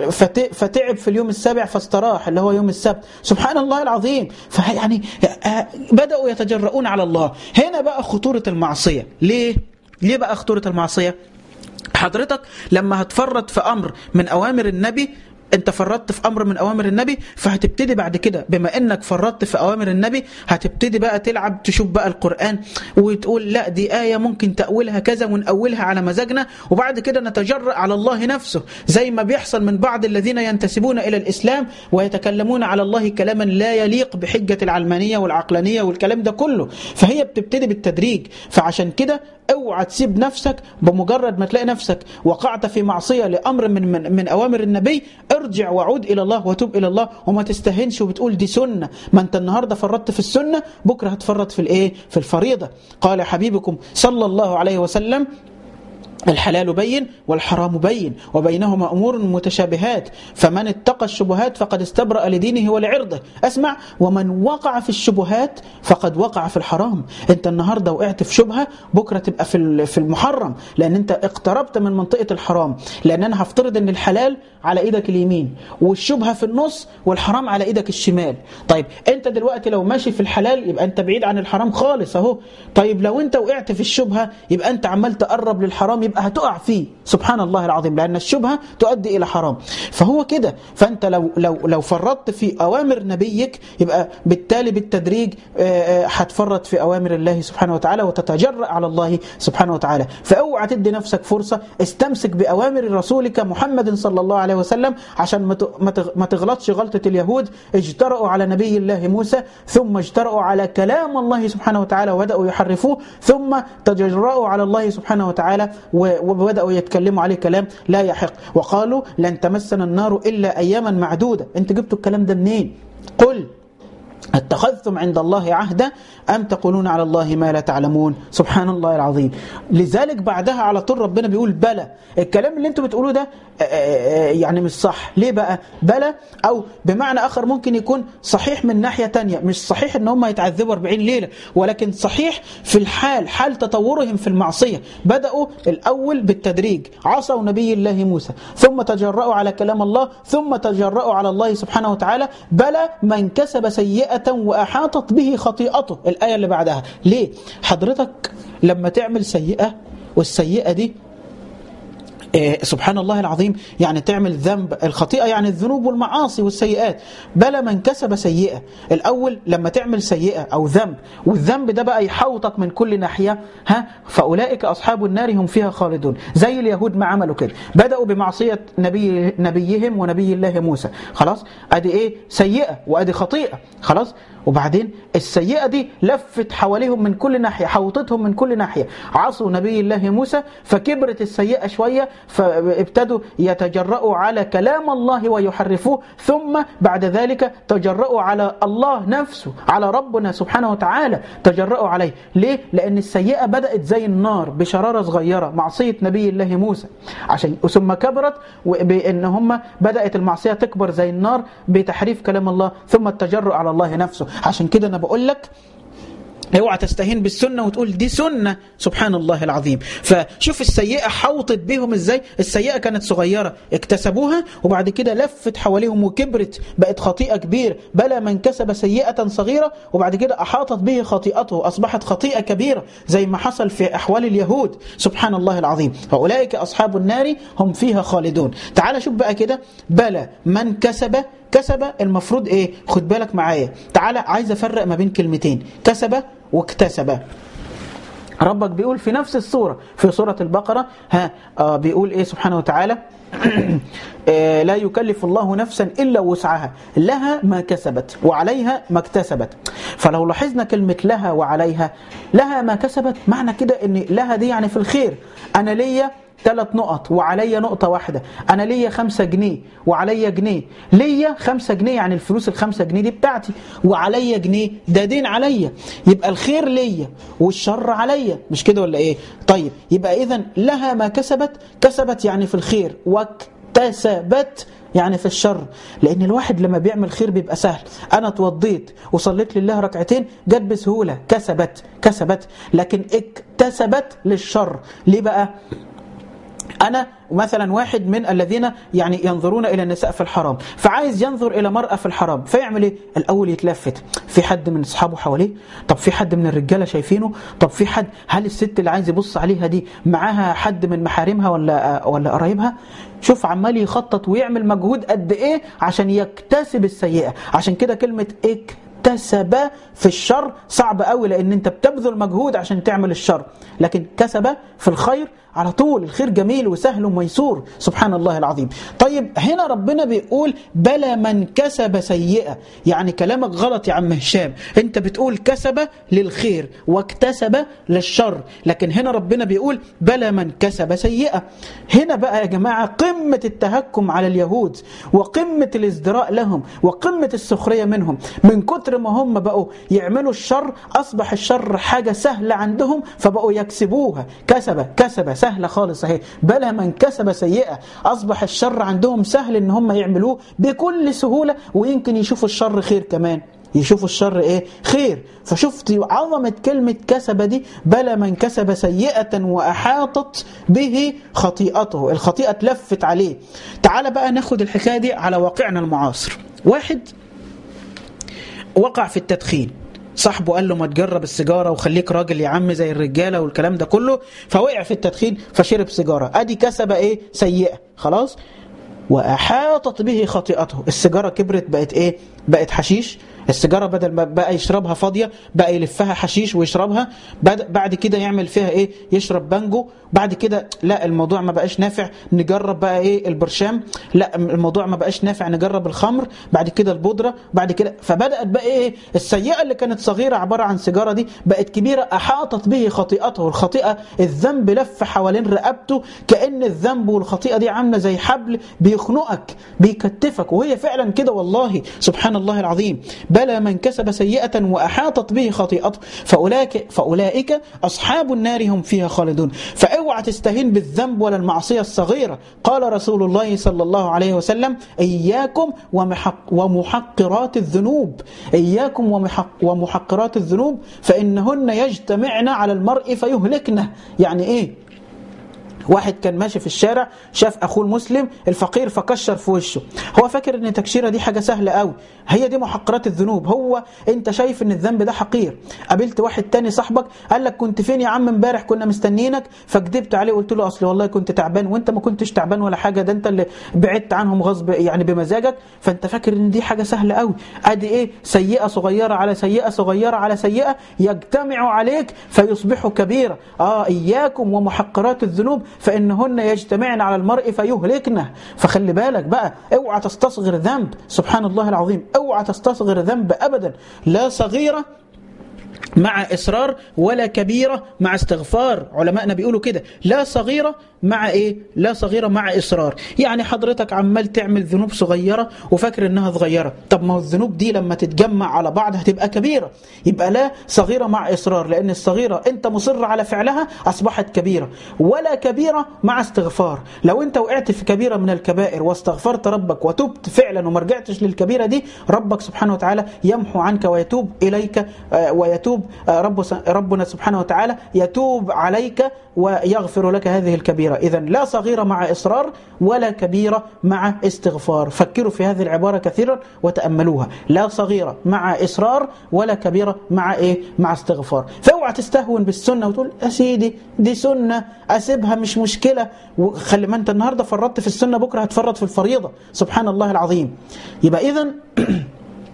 فتعب في اليوم السابع فاستراح اللي هو يوم السبت سبحان الله العظيم فيعني بدأوا يتجرؤون على الله هنا بقى خطورة المعصية ليه؟ ليه بقى خطورة المعصية؟ حضرتك لما هتفرط في أمر من أوامر النبي انت فرطت في امر من اوامر النبي فهتبتدي بعد كده بما انك فرطت في اوامر النبي هتبتدي بقى تلعب تشوف بقى القران وتقول لا دي ايه ممكن تاولها كذا ونأولها على مزاجنا وبعد كده نتجرأ على الله نفسه زي ما بيحصل من بعض الذين ينتسبون الى الاسلام ويتكلمون على الله كلاما لا يليق بحجه العلمانيه والعقلانيه والكلام ده كله فهي بتبتدي بالتدريج فعشان كده اوعى تسيب نفسك بمجرد ما تلاقي نفسك وقعت في معصيه لامر من من, من اوامر النبي ارجع وعود الى الله وتوب الى الله وما تستهنش وبتقول دي سنه ما انت النهارده فرطت في السنه بكره هتفرط في الايه في الفريضه قال حبيبكم صلى الله عليه وسلم الحلال بين والحرام بين وبينهما أمور متشابهات فمن اتقى الشبهات فقد استبرأ لدينه ولعرضه أسمع ومن وقع في الشبهات فقد وقع في الحرام أنت النهاردة وقعت في شبهة بكرة تبقى في في المحرم لأن أنت اقتربت من منطقة الحرام لأن أنا هفترض أن الحلال على إيدك اليمين والشبهة في النص والحرام على إيدك الشمال طيب أنت دلوقتي لو ماشي في الحلال يبقى أنت بعيد عن الحرام خالص أهو طيب لو أنت وقعت في الشبهة يبقى أنت عمال تقرب للحرام يبقى هتقع فيه سبحان الله العظيم لأن الشبهة تؤدي إلى حرام فهو كده فأنت لو لو لو فرطت في أوامر نبيك يبقى بالتالي بالتدريج هتفرط في أوامر الله سبحانه وتعالى وتتجرأ على الله سبحانه وتعالى فاوعى تدي نفسك فرصة استمسك بأوامر رسولك محمد صلى الله عليه وسلم عشان ما تغلطش غلطة اليهود اجترأوا على نبي الله موسى ثم اجترأوا على كلام الله سبحانه وتعالى وبدأوا يحرفوه ثم تجرأوا على الله سبحانه وتعالى وبدأوا يتكلموا عليه كلام لا يحق وقالوا لن تمسنا النار إلا أياما معدودة انت جبتوا الكلام ده منين قل اتخذتم عند الله عهدا أم تقولون على الله ما لا تعلمون سبحان الله العظيم لذلك بعدها على طول ربنا بيقول بلى الكلام اللي انتم بتقولوه ده يعني مش صح ليه بقى بلى أو بمعنى آخر ممكن يكون صحيح من ناحية تانية مش صحيح ان هم يتعذبوا 40 ليلة ولكن صحيح في الحال حال تطورهم في المعصية بدأوا الأول بالتدريج عصوا نبي الله موسى ثم تجرأوا على كلام الله ثم تجرأوا على الله سبحانه وتعالى بلى من كسب سيئة وأحاطت به خطيئته الآية اللي بعدها ليه؟ حضرتك لما تعمل سيئة والسيئة دي سبحان الله العظيم يعني تعمل ذنب الخطيئة يعني الذنوب والمعاصي والسيئات بل من كسب سيئة الأول لما تعمل سيئة أو ذنب والذنب ده بقى يحوطك من كل ناحية ها فأولئك أصحاب النار هم فيها خالدون زي اليهود ما عملوا كده بدأوا بمعصية نبي نبيهم ونبي الله موسى خلاص أدي إيه سيئة وأدي خطيئة خلاص وبعدين السيئة دي لفت حواليهم من كل ناحية حوطتهم من كل ناحية عصوا نبي الله موسى فكبرت السيئة شوية فابتدوا يتجرؤوا على كلام الله ويحرفوه ثم بعد ذلك تجرؤوا على الله نفسه على ربنا سبحانه وتعالى تجرؤوا عليه ليه؟ لأن السيئة بدأت زي النار بشرارة صغيرة معصية نبي الله موسى عشان ثم كبرت بأن هم بدأت المعصية تكبر زي النار بتحريف كلام الله ثم التجرؤ على الله نفسه عشان كده أنا بقول لك اوعى تستهين بالسنه وتقول دي سنه سبحان الله العظيم فشوف السيئه حوطت بهم ازاي السيئه كانت صغيره اكتسبوها وبعد كده لفت حواليهم وكبرت بقت خطيئه كبيره بلى من كسب سيئه صغيره وبعد كده احاطت به خطيئته اصبحت خطيئه كبيره زي ما حصل في احوال اليهود سبحان الله العظيم فاولئك اصحاب النار هم فيها خالدون تعال شوف بقى كده بلى من كسب كسب المفروض ايه خد بالك معايا تعالى عايز افرق ما بين كلمتين كسب واكتسب ربك بيقول في نفس السورة في سورة البقرة ها آه بيقول ايه سبحانه وتعالى آه لا يكلف الله نفسا إلا وسعها لها ما كسبت وعليها ما اكتسبت فلو لاحظنا كلمة لها وعليها لها ما كسبت معنى كده ان لها دي يعني في الخير أنا ليا ثلاث نقط وعليا نقطة واحدة أنا ليا خمسة جنيه وعليا جنيه ليا خمسة جنيه يعني الفلوس الخمسة جنيه دي بتاعتي وعليا جنيه ده دين عليا يبقى الخير ليا والشر عليا مش كده ولا إيه طيب يبقى إذا لها ما كسبت كسبت يعني في الخير واكتسبت يعني في الشر لان الواحد لما بيعمل خير بيبقى سهل انا اتوضيت وصليت لله ركعتين جت بسهوله كسبت كسبت لكن اكتسبت للشر ليه بقى أنا مثلا واحد من الذين يعني ينظرون إلى النساء في الحرام فعايز ينظر إلى مرأة في الحرام فيعمل إيه؟ الأول يتلفت في حد من أصحابه حواليه طب في حد من الرجالة شايفينه طب في حد هل الست اللي عايز يبص عليها دي معاها حد من محارمها ولا ولا قرايبها شوف عمال يخطط ويعمل مجهود قد إيه عشان يكتسب السيئة عشان كده كلمة إك اكتسب في الشر صعب قوي لان انت بتبذل مجهود عشان تعمل الشر لكن كسب في الخير على طول الخير جميل وسهل وميسور سبحان الله العظيم طيب هنا ربنا بيقول بلى من كسب سيئة يعني كلامك غلط يا عم هشام انت بتقول كسب للخير واكتسب للشر لكن هنا ربنا بيقول بلى من كسب سيئة هنا بقى يا جماعة قمة التهكم على اليهود وقمة الازدراء لهم وقمة السخرية منهم من كتر ما هم بقوا يعملوا الشر أصبح الشر حاجة سهلة عندهم فبقوا يكسبوها كسب كسب سهلة خالص اهي بلى من كسب سيئة أصبح الشر عندهم سهل إن هم يعملوه بكل سهولة ويمكن يشوفوا الشر خير كمان يشوفوا الشر ايه خير فشفت عظمة كلمة كسب دي بلى من كسب سيئة وأحاطت به خطيئته الخطيئة تلفت عليه تعال بقى ناخد الحكاية دي على واقعنا المعاصر واحد وقع في التدخين صاحبه قال له ما تجرب السيجاره وخليك راجل يا عم زي الرجاله والكلام ده كله فوقع في التدخين فشرب سيجاره ادي كسب ايه سيئه خلاص واحاطت به خطيئته السيجاره كبرت بقت ايه بقت حشيش السيجاره بدل ما بقى يشربها فاضيه بقى يلفها حشيش ويشربها بعد كده يعمل فيها ايه يشرب بانجو بعد كده لا الموضوع ما بقاش نافع نجرب بقى ايه البرشام لا الموضوع ما بقاش نافع نجرب الخمر بعد كده البودره بعد كده فبدات بقى ايه السيئه اللي كانت صغيره عباره عن سيجاره دي بقت كبيره احاطت به خطيئته الخطيئه الذنب لف حوالين رقبته كان الذنب والخطيئه دي عامله زي حبل بيخنقك بيكتفك وهي فعلا كده والله سبحان الله العظيم بلى من كسب سيئة وأحاطت به خطيئته فأولئك, فأولئك أصحاب النار هم فيها خالدون فاوعى تستهين بالذنب ولا المعصية الصغيرة قال رسول الله صلى الله عليه وسلم إياكم ومحق ومحقرات الذنوب إياكم ومحق ومحقرات الذنوب فإنهن يجتمعن على المرء فيهلكنه يعني إيه واحد كان ماشي في الشارع شاف اخوه المسلم الفقير فكشر في وشه هو فاكر ان التكشيره دي حاجه سهله قوي هي دي محقرات الذنوب هو انت شايف ان الذنب ده حقير قابلت واحد تاني صاحبك قال لك كنت فين يا عم امبارح كنا مستنيينك فكدبت عليه وقلت له اصل والله كنت تعبان وانت ما كنتش تعبان ولا حاجه ده انت اللي بعدت عنهم غصب يعني بمزاجك فانت فاكر ان دي حاجه سهله قوي ادي ايه سيئه صغيره على سيئه صغيره على سيئه يجتمعوا عليك فيصبحوا كبيره اه اياكم ومحقرات الذنوب فإنهن يجتمعن على المرء فيهلكنه فخلي بالك بقى اوعى تستصغر ذنب سبحان الله العظيم اوعى تستصغر ذنب أبدا لا صغيرة مع إصرار ولا كبيرة مع استغفار علماءنا بيقولوا كده لا صغيرة مع إيه لا صغيرة مع إصرار يعني حضرتك عمال تعمل ذنوب صغيرة وفاكر إنها صغيرة طب ما هو الذنوب دي لما تتجمع على بعض هتبقى كبيرة يبقى لا صغيرة مع إصرار لأن الصغيرة أنت مصر على فعلها أصبحت كبيرة ولا كبيرة مع استغفار لو أنت وقعت في كبيرة من الكبائر واستغفرت ربك وتبت فعلا وما رجعتش للكبيرة دي ربك سبحانه وتعالى يمحو عنك ويتوب إليك ويتوب رب ربنا سبحانه وتعالى يتوب عليك ويغفر لك هذه الكبيرة إذا لا صغيرة مع إصرار ولا كبيرة مع استغفار فكروا في هذه العبارة كثيرا وتأملوها لا صغيرة مع إصرار ولا كبيرة مع إيه مع استغفار فاوعى تستهون بالسنة وتقول يا سيدي دي سنة أسيبها مش مشكلة وخلي ما أنت النهاردة فرطت في السنة بكرة هتفرط في الفريضة سبحان الله العظيم يبقى إذا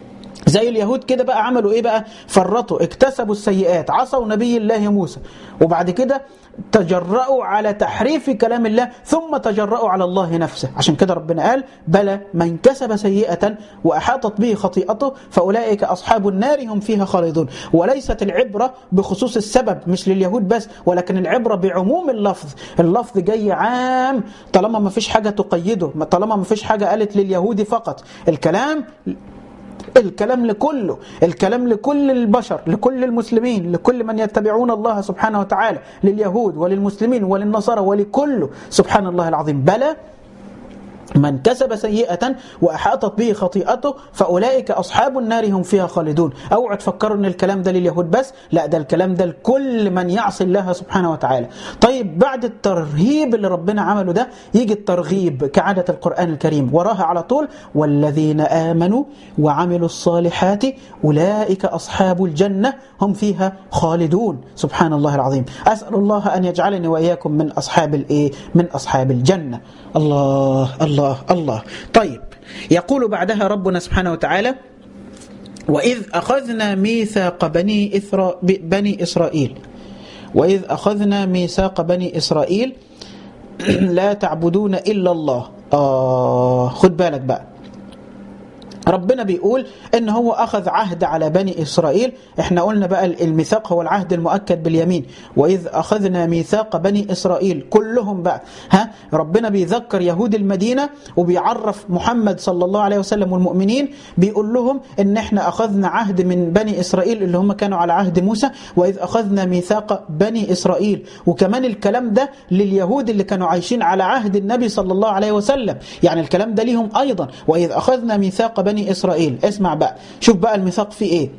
زي اليهود كده بقى عملوا ايه بقى فرطوا اكتسبوا السيئات عصوا نبي الله موسى وبعد كده تجرأوا على تحريف كلام الله ثم تجرأوا على الله نفسه عشان كده ربنا قال بلى من كسب سيئة وأحاطت به خطيئته فأولئك أصحاب النار هم فيها خالدون وليست العبرة بخصوص السبب مش لليهود بس ولكن العبرة بعموم اللفظ اللفظ جاي عام طالما ما فيش حاجة تقيده طالما ما فيش حاجة قالت لليهود فقط الكلام الكلام لكله الكلام لكل البشر لكل المسلمين لكل من يتبعون الله سبحانه وتعالى لليهود وللمسلمين وللنصارى ولكله سبحان الله العظيم بلى من كسب سيئة وأحاطت به خطيئته فأولئك أصحاب النار هم فيها خالدون أوعى تفكروا أن الكلام ده لليهود بس لا ده الكلام ده لكل من يعصي الله سبحانه وتعالى طيب بعد الترهيب اللي ربنا عمله ده يجي الترغيب كعادة القرآن الكريم وراها على طول والذين آمنوا وعملوا الصالحات أولئك أصحاب الجنة هم فيها خالدون سبحان الله العظيم أسأل الله أن يجعلني وإياكم من أصحاب الإيه من أصحاب الجنة الله الله الله طيب يقول بعدها ربنا سبحانه وتعالى وإذ أخذنا ميثاق بني, إثرا بني إسرائيل وإذ أخذنا ميثاق بني إسرائيل لا تعبدون إلا الله آه خد بالك بقى ربنا بيقول ان هو اخذ عهد على بني اسرائيل احنا قلنا بقى الميثاق هو العهد المؤكد باليمين واذ اخذنا ميثاق بني اسرائيل كلهم بقى ها ربنا بيذكر يهود المدينه وبيعرف محمد صلى الله عليه وسلم والمؤمنين بيقول لهم ان احنا اخذنا عهد من بني اسرائيل اللي هم كانوا على عهد موسى واذ اخذنا ميثاق بني اسرائيل وكمان الكلام ده لليهود اللي كانوا عايشين على عهد النبي صلى الله عليه وسلم يعني الكلام ده ليهم ايضا واذ اخذنا ميثاق بني بني إسرائيل اسمع بقى شوف بقى الميثاق فيه إيه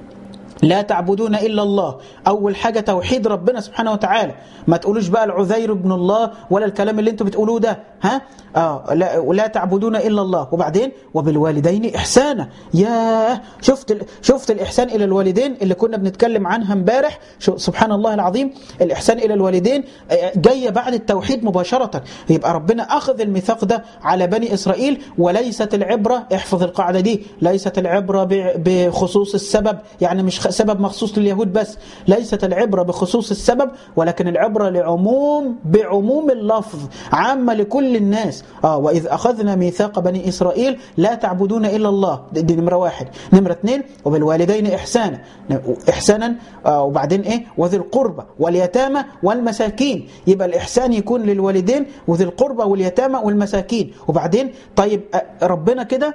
لا تعبدون إلا الله أول حاجة توحيد ربنا سبحانه وتعالى ما تقولوش بقى العذير ابن الله ولا الكلام اللي انتوا بتقولوه ده ها آه لا, لا تعبدون إلا الله وبعدين وبالوالدين إحسانا يا شفت شفت الإحسان إلى الوالدين اللي كنا بنتكلم عنها امبارح سبحان الله العظيم الإحسان إلى الوالدين جاية بعد التوحيد مباشرة يبقى ربنا أخذ الميثاق ده على بني إسرائيل وليست العبرة احفظ القاعدة دي ليست العبرة بخصوص السبب يعني مش سبب مخصوص لليهود بس ليست العبرة بخصوص السبب ولكن العبرة لعموم بعموم اللفظ عامة لكل الناس آه وإذ أخذنا ميثاق بني إسرائيل لا تعبدون إلا الله دي نمرة واحد نمرة اثنين وبالوالدين إحسانا إحسانا آه وبعدين إيه وذي القربى واليتامى والمساكين يبقى الإحسان يكون للوالدين وذي القربى واليتامى والمساكين وبعدين طيب ربنا كده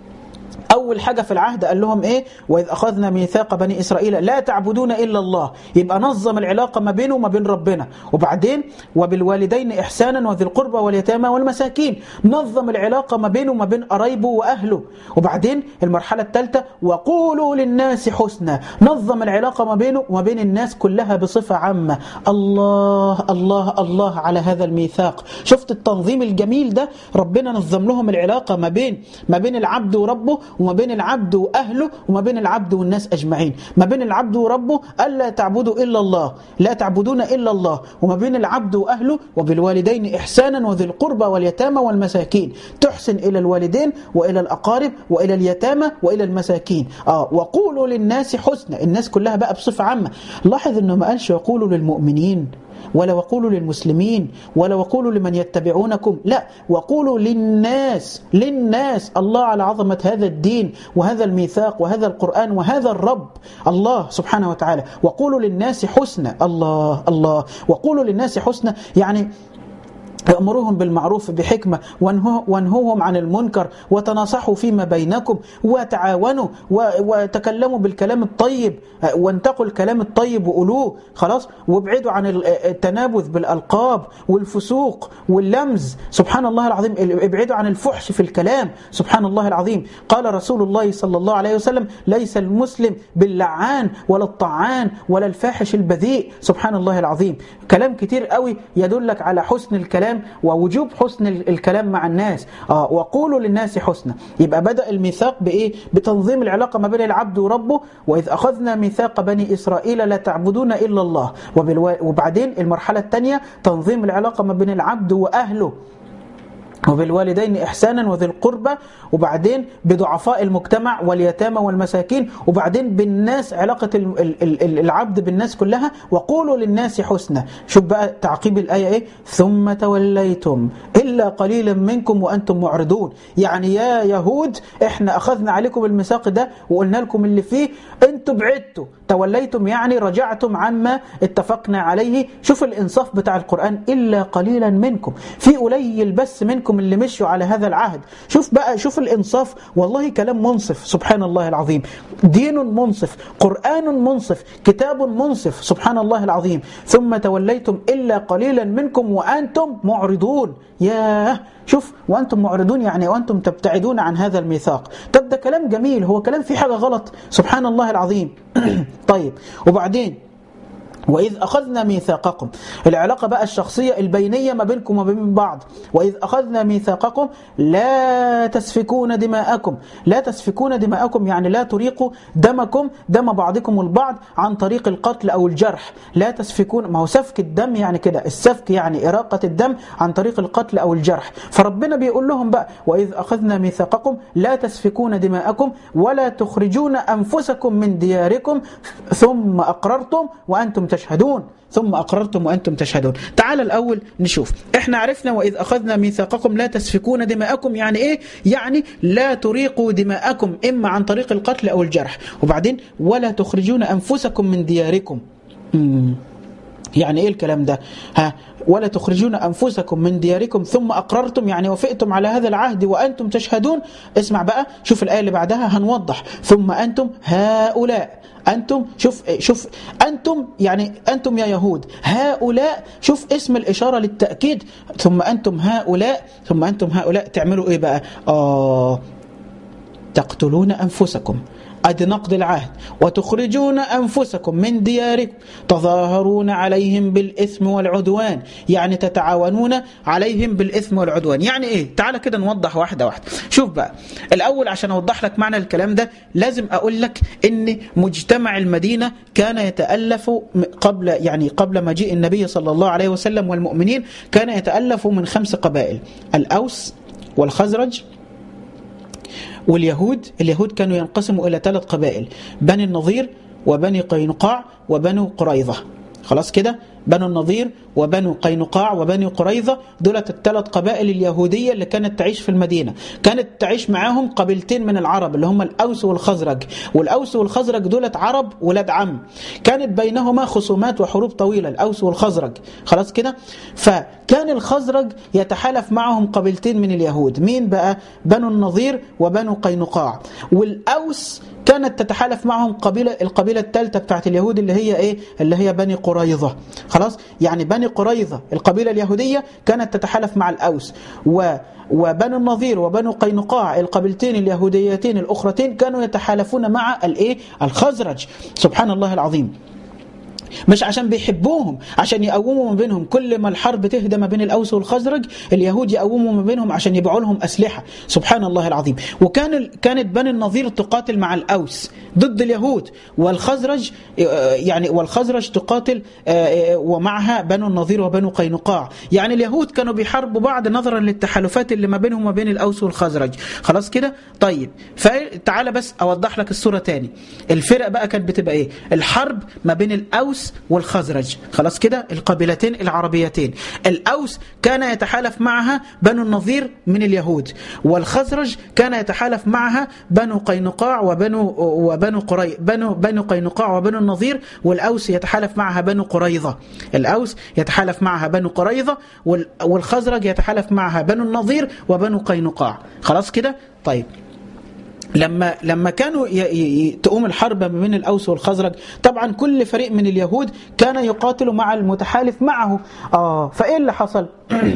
أول حاجة في العهد قال لهم إيه وإذ أخذنا ميثاق بني إسرائيل لا تعبدون إلا الله يبقى نظم العلاقة ما بينه وما بين ربنا وبعدين وبالوالدين إحسانا وذي القربى واليتامى والمساكين نظم العلاقة ما بينه وما بين قرايبه وأهله وبعدين المرحلة الثالثة وقولوا للناس حسنا نظم العلاقة ما بينه وما بين الناس كلها بصفة عامة الله الله الله على هذا الميثاق شفت التنظيم الجميل ده ربنا نظم لهم العلاقة ما بين ما بين العبد وربه وما بين العبد وأهله وما بين العبد والناس أجمعين ما بين العبد وربه ألا تعبدوا إلا الله لا تعبدون إلا الله وما بين العبد وأهله وبالوالدين إحسانا وذي القربى واليتامى والمساكين تحسن إلى الوالدين وإلى الأقارب وإلى اليتامى وإلى المساكين آه وقولوا للناس حسنا الناس كلها بقى بصفة عامة لاحظ أنه ما قالش وقولوا للمؤمنين ولا وقولوا للمسلمين ولا وقولوا لمن يتبعونكم لا وقولوا للناس للناس الله على عظمة هذا الدين وهذا الميثاق وهذا القرآن وهذا الرب الله سبحانه وتعالى وقولوا للناس حسنى الله الله وقولوا للناس حسنى يعني أمرهم بالمعروف بحكمة وانهوهم عن المنكر وتناصحوا فيما بينكم وتعاونوا وتكلموا بالكلام الطيب وانتقوا الكلام الطيب وقولوه خلاص وابعدوا عن التنابذ بالألقاب والفسوق واللمز سبحان الله العظيم ابعدوا عن الفحش في الكلام سبحان الله العظيم قال رسول الله صلى الله عليه وسلم ليس المسلم باللعان ولا الطعان ولا الفاحش البذيء سبحان الله العظيم كلام كتير قوي يدلك على حسن الكلام الكلام ووجوب حسن الكلام مع الناس آه وقولوا للناس حسنا يبقى بدأ الميثاق بإيه بتنظيم العلاقة ما بين العبد وربه وإذ أخذنا ميثاق بني إسرائيل لا تعبدون إلا الله وبعدين المرحلة الثانية تنظيم العلاقة ما بين العبد وأهله وبالوالدين إحسانا وذي القربى وبعدين بضعفاء المجتمع واليتامى والمساكين وبعدين بالناس علاقة العبد بالناس كلها وقولوا للناس حسنا شوف بقى تعقيب الآية إيه ثم توليتم إلا قليلا منكم وأنتم معرضون يعني يا يهود إحنا أخذنا عليكم الميثاق ده وقلنا لكم اللي فيه أنتم بعدتوا توليتم يعني رجعتم عما اتفقنا عليه شوف الإنصاف بتاع القرآن إلا قليلا منكم في قليل بس منكم اللي مشوا على هذا العهد شوف بقى شوف الإنصاف والله كلام منصف سبحان الله العظيم دين منصف قرآن منصف كتاب منصف سبحان الله العظيم ثم توليتم إلا قليلا منكم وأنتم معرضون ياه شوف وأنتم معرضون يعني وأنتم تبتعدون عن هذا الميثاق طب ده كلام جميل هو كلام فيه حاجة غلط سبحان الله العظيم طيب وبعدين وإذ أخذنا ميثاقكم العلاقة بقى الشخصية البينية ما بينكم وما بين بعض وإذ أخذنا ميثاقكم لا تسفكون دماءكم لا تسفكون دماءكم يعني لا تريقوا دمكم دم بعضكم البعض عن طريق القتل أو الجرح لا تسفكون ما هو سفك الدم يعني كده السفك يعني إراقة الدم عن طريق القتل أو الجرح فربنا بيقول لهم بقى وإذ أخذنا ميثاقكم لا تسفكون دماءكم ولا تخرجون أنفسكم من دياركم ثم أقررتم وأنتم تشهدون ثم أقررتم وأنتم تشهدون تعال الأول نشوف إحنا عرفنا وإذ أخذنا ميثاقكم لا تسفكون دماءكم يعني إيه؟ يعني لا تريقوا دماءكم إما عن طريق القتل أو الجرح وبعدين ولا تخرجون أنفسكم من دياركم مم. يعني ايه الكلام ده ها ولا تخرجون انفسكم من دياركم ثم اقررتم يعني وافقتم على هذا العهد وانتم تشهدون اسمع بقى شوف الايه اللي بعدها هنوضح ثم انتم هؤلاء انتم شوف شوف انتم يعني انتم يا يهود هؤلاء شوف اسم الاشاره للتاكيد ثم انتم هؤلاء ثم انتم هؤلاء تعملوا ايه بقى اه تقتلون انفسكم قد نقض العهد وتخرجون أنفسكم من دياركم تظاهرون عليهم بالإثم والعدوان يعني تتعاونون عليهم بالإثم والعدوان يعني إيه تعال كده نوضح واحدة واحدة شوف بقى الأول عشان أوضح لك معنى الكلام ده لازم أقول لك إن مجتمع المدينة كان يتألف قبل يعني قبل مجيء النبي صلى الله عليه وسلم والمؤمنين كان يتألف من خمس قبائل الأوس والخزرج واليهود اليهود كانوا ينقسموا إلى ثلاث قبائل بني النظير وبني قينقاع وبنو قريظة خلاص كده بنو النظير وبنو قينقاع وبني قريظة دولت الثلاث قبائل اليهودية اللي كانت تعيش في المدينة كانت تعيش معاهم قبيلتين من العرب اللي هم الأوس والخزرج والأوس والخزرج دولت عرب ولاد عم كانت بينهما خصومات وحروب طويلة الأوس والخزرج خلاص كده فكان الخزرج يتحالف معهم قبيلتين من اليهود مين بقى بنو النظير وبنو قينقاع والأوس كانت تتحالف معهم قبيلة القبيلة الثالثة بتاعت اليهود اللي هي ايه اللي هي بني قريظة خلاص يعني بني قريظة القبيلة اليهودية كانت تتحالف مع الأوس و وبنو النظير وبنو قينقاع القبيلتين اليهوديتين الأخرتين كانوا يتحالفون مع الايه الخزرج سبحان الله العظيم مش عشان بيحبوهم عشان يقوموا ما بينهم كل ما الحرب تهدى ما بين الأوس والخزرج اليهود يقوموا ما بينهم عشان يبيعوا لهم أسلحة سبحان الله العظيم وكان كانت بني النظير تقاتل مع الأوس ضد اليهود والخزرج يعني والخزرج تقاتل ومعها بنو النظير وبنو قينقاع يعني اليهود كانوا بيحاربوا بعض نظرا للتحالفات اللي ما بينهم وما بين الأوس والخزرج خلاص كده طيب فتعالى بس أوضح لك الصورة تاني الفرق بقى كانت بتبقى إيه الحرب ما بين الأوس والخزرج خلاص كده القبيلتين العربيتين الأوس كان يتحالف معها بنو النظير من اليهود والخزرج كان يتحالف معها بنو قينقاع وبنو وبنو قري بنو بنو قينقاع وبنو النظير والأوس يتحالف معها بنو قريظة الأوس يتحالف معها بنو قريظة والخزرج يتحالف معها بنو النظير وبنو قينقاع خلاص كده طيب لما لما كانوا تقوم الحرب ما بين الاوس والخزرج طبعا كل فريق من اليهود كان يقاتل مع المتحالف معه اه فايه اللي حصل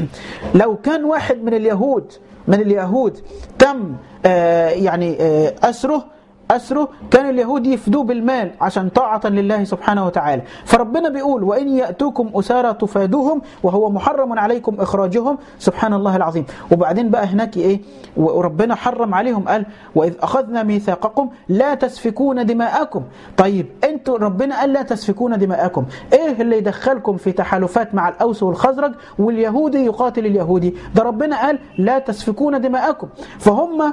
لو كان واحد من اليهود من اليهود تم آه يعني آه اسره أسره كان اليهود يفدوه بالمال عشان طاعة لله سبحانه وتعالى فربنا بيقول وإن يأتوكم أسارى تفادوهم وهو محرم عليكم إخراجهم سبحان الله العظيم وبعدين بقى هناك إيه وربنا حرم عليهم قال وإذ أخذنا ميثاقكم لا تسفكون دماءكم طيب أنتوا ربنا قال لا تسفكون دماءكم إيه اللي يدخلكم في تحالفات مع الأوس والخزرج واليهودي يقاتل اليهودي ده ربنا قال لا تسفكون دماءكم فهم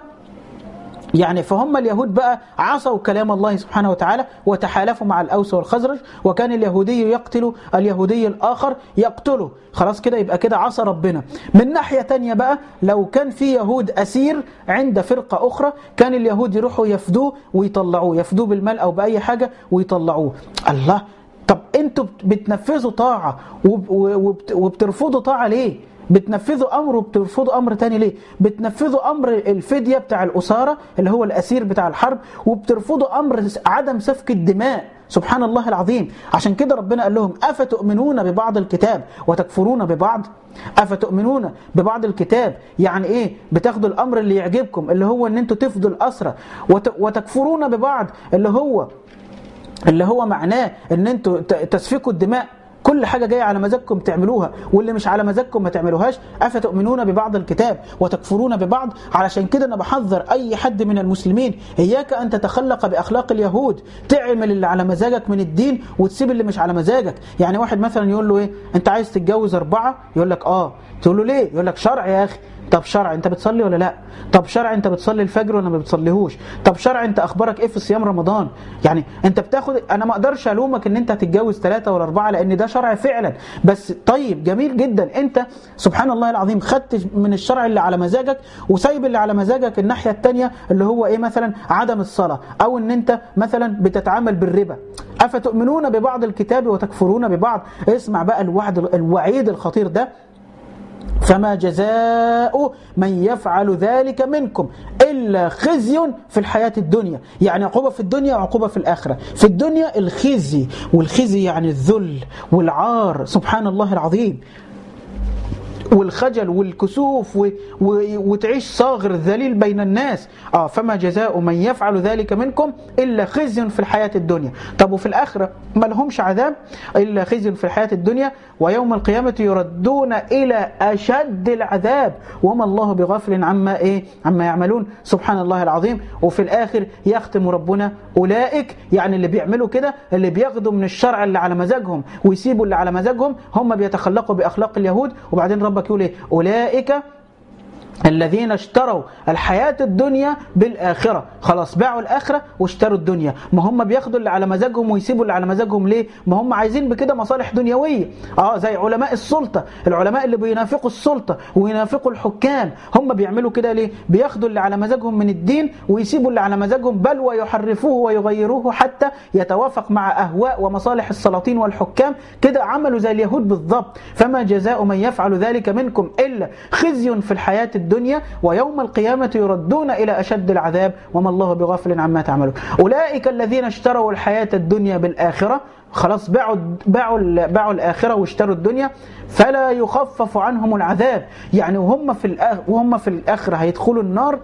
يعني فهم اليهود بقى عصوا كلام الله سبحانه وتعالى وتحالفوا مع الأوس والخزرج وكان اليهودي يقتل اليهودي الآخر يقتله خلاص كده يبقى كده عصى ربنا من ناحية تانية بقى لو كان في يهود أسير عند فرقة أخرى كان اليهود يروحوا يفدوه ويطلعوه يفدوه بالمال أو بأي حاجة ويطلعوه الله طب انتوا بتنفذوا طاعة وبترفضوا طاعة ليه بتنفذوا امر وبترفضوا امر تاني ليه بتنفذوا امر الفديه بتاع الاساره اللي هو الاسير بتاع الحرب وبترفضوا امر عدم سفك الدماء سبحان الله العظيم عشان كده ربنا قال لهم افتؤمنون ببعض الكتاب وتكفرون ببعض افتؤمنون ببعض الكتاب يعني ايه بتاخدوا الامر اللي يعجبكم اللي هو ان انتوا تفدوا الاسرى وتكفرون ببعض اللي هو اللي هو معناه ان انتوا تسفكوا الدماء كل حاجة جاية على مزاجكم تعملوها واللي مش على مزاجكم ما تعملوهاش أفتؤمنون ببعض الكتاب وتكفرون ببعض علشان كده أنا بحذر أي حد من المسلمين إياك أن تتخلق بأخلاق اليهود تعمل اللي على مزاجك من الدين وتسيب اللي مش على مزاجك يعني واحد مثلا يقول له إيه أنت عايز تتجوز أربعة يقول لك آه تقول له ليه يقول لك شرع يا أخي طب شرع انت بتصلي ولا لا طب شرع انت بتصلي الفجر ولا ما بتصليهوش طب شرع انت اخبارك ايه في صيام رمضان يعني انت بتاخد انا ما اقدرش الومك ان انت هتتجوز ثلاثة ولا اربعة لان ده شرع فعلا بس طيب جميل جدا انت سبحان الله العظيم خدت من الشرع اللي على مزاجك وسايب اللي على مزاجك الناحية الثانيه اللي هو ايه مثلا عدم الصلاة او ان انت مثلا بتتعامل بالربا افتؤمنون ببعض الكتاب وتكفرون ببعض اسمع بقى الوعد الوعيد الخطير ده فما جزاء من يفعل ذلك منكم إلا خزي في الحياة الدنيا يعني عقوبة في الدنيا وعقوبة في الآخرة في الدنيا الخزي والخزي يعني الذل والعار سبحان الله العظيم والخجل والكسوف و... و... وتعيش صاغر ذليل بين الناس آه فما جزاء من يفعل ذلك منكم إلا خزي في الحياة الدنيا طب وفي الآخرة ما لهمش عذاب إلا خزي في الحياة الدنيا ويوم القيامة يردون إلى أشد العذاب وما الله بغافل عما إيه عما يعملون سبحان الله العظيم وفي الآخر يختم ربنا أولئك يعني اللي بيعملوا كده اللي بياخدوا من الشرع اللي على مزاجهم ويسيبوا اللي على مزاجهم هم بيتخلقوا بأخلاق اليهود وبعدين ربك يقول إيه أولئك الذين اشتروا الحياة الدنيا بالآخرة خلاص باعوا الآخرة واشتروا الدنيا ما هم بياخدوا اللي على مزاجهم ويسيبوا اللي على مزاجهم ليه ما هم عايزين بكده مصالح دنيوية اه زي علماء السلطة العلماء اللي بينافقوا السلطة وينافقوا الحكام هم بيعملوا كده ليه بياخدوا اللي على مزاجهم من الدين ويسيبوا اللي على مزاجهم بل ويحرفوه ويغيروه حتى يتوافق مع أهواء ومصالح السلاطين والحكام كده عملوا زي اليهود بالضبط فما جزاء من يفعل ذلك منكم إلا خزي في الحياة الدنيا ويوم القيامة يردون إلى أشد العذاب وما الله بغافل عما تعملون أولئك الذين اشتروا الحياة الدنيا بالآخرة خلاص باعوا باعوا باعوا الآخرة واشتروا الدنيا فلا يخفف عنهم العذاب يعني وهم في وهم في الآخرة هيدخلوا النار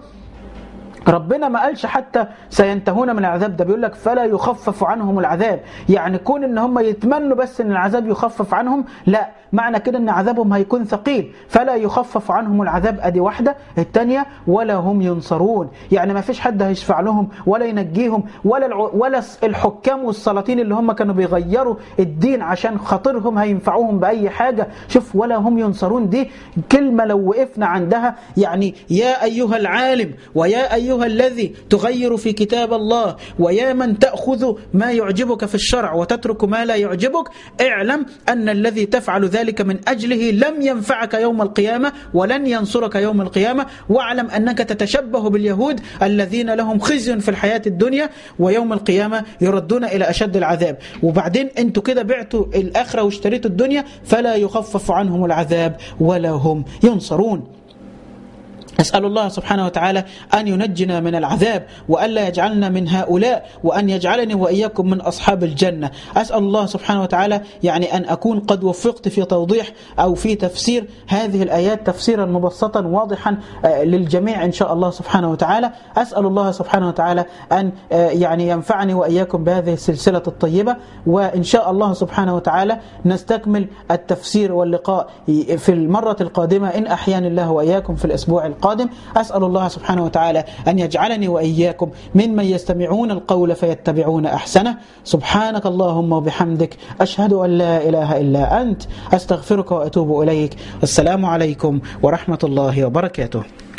ربنا ما قالش حتى سينتهون من العذاب ده بيقول لك فلا يخفف عنهم العذاب يعني كون ان هم يتمنوا بس ان العذاب يخفف عنهم لا معنى كده ان عذابهم هيكون ثقيل فلا يخفف عنهم العذاب ادي واحده الثانيه ولا هم ينصرون يعني ما فيش حد هيشفع لهم ولا ينجيهم ولا الع... ولا الحكام والسلاطين اللي هم كانوا بيغيروا الدين عشان خاطرهم هينفعوهم باي حاجه شوف ولا هم ينصرون دي كلمه لو وقفنا عندها يعني يا ايها العالم ويا ايها أيها الذي تغير في كتاب الله ويا من تأخذ ما يعجبك في الشرع وتترك ما لا يعجبك اعلم أن الذي تفعل ذلك من أجله لم ينفعك يوم القيامة ولن ينصرك يوم القيامة واعلم أنك تتشبه باليهود الذين لهم خزي في الحياة الدنيا ويوم القيامة يردون إلى أشد العذاب وبعدين أنتوا كده بعتوا الآخرة واشتريتوا الدنيا فلا يخفف عنهم العذاب ولا هم ينصرون أسأل الله سبحانه وتعالى أن ينجنا من العذاب وألا يجعلنا من هؤلاء وأن يجعلني وإياكم من أصحاب الجنة أسأل الله سبحانه وتعالى يعني أن أكون قد وفقت في توضيح أو في تفسير هذه الآيات تفسيرا مبسطا واضحا للجميع إن شاء الله سبحانه وتعالى أسأل الله سبحانه وتعالى أن يعني ينفعني وإياكم بهذه السلسلة الطيبة وإن شاء الله سبحانه وتعالى نستكمل التفسير واللقاء في المرة القادمة إن أحيان الله وإياكم في الأسبوع القادم القادم أسأل الله سبحانه وتعالى أن يجعلني وإياكم ممن يستمعون القول فيتبعون أحسنه سبحانك اللهم وبحمدك أشهد أن لا إله إلا أنت أستغفرك وأتوب إليك والسلام عليكم ورحمة الله وبركاته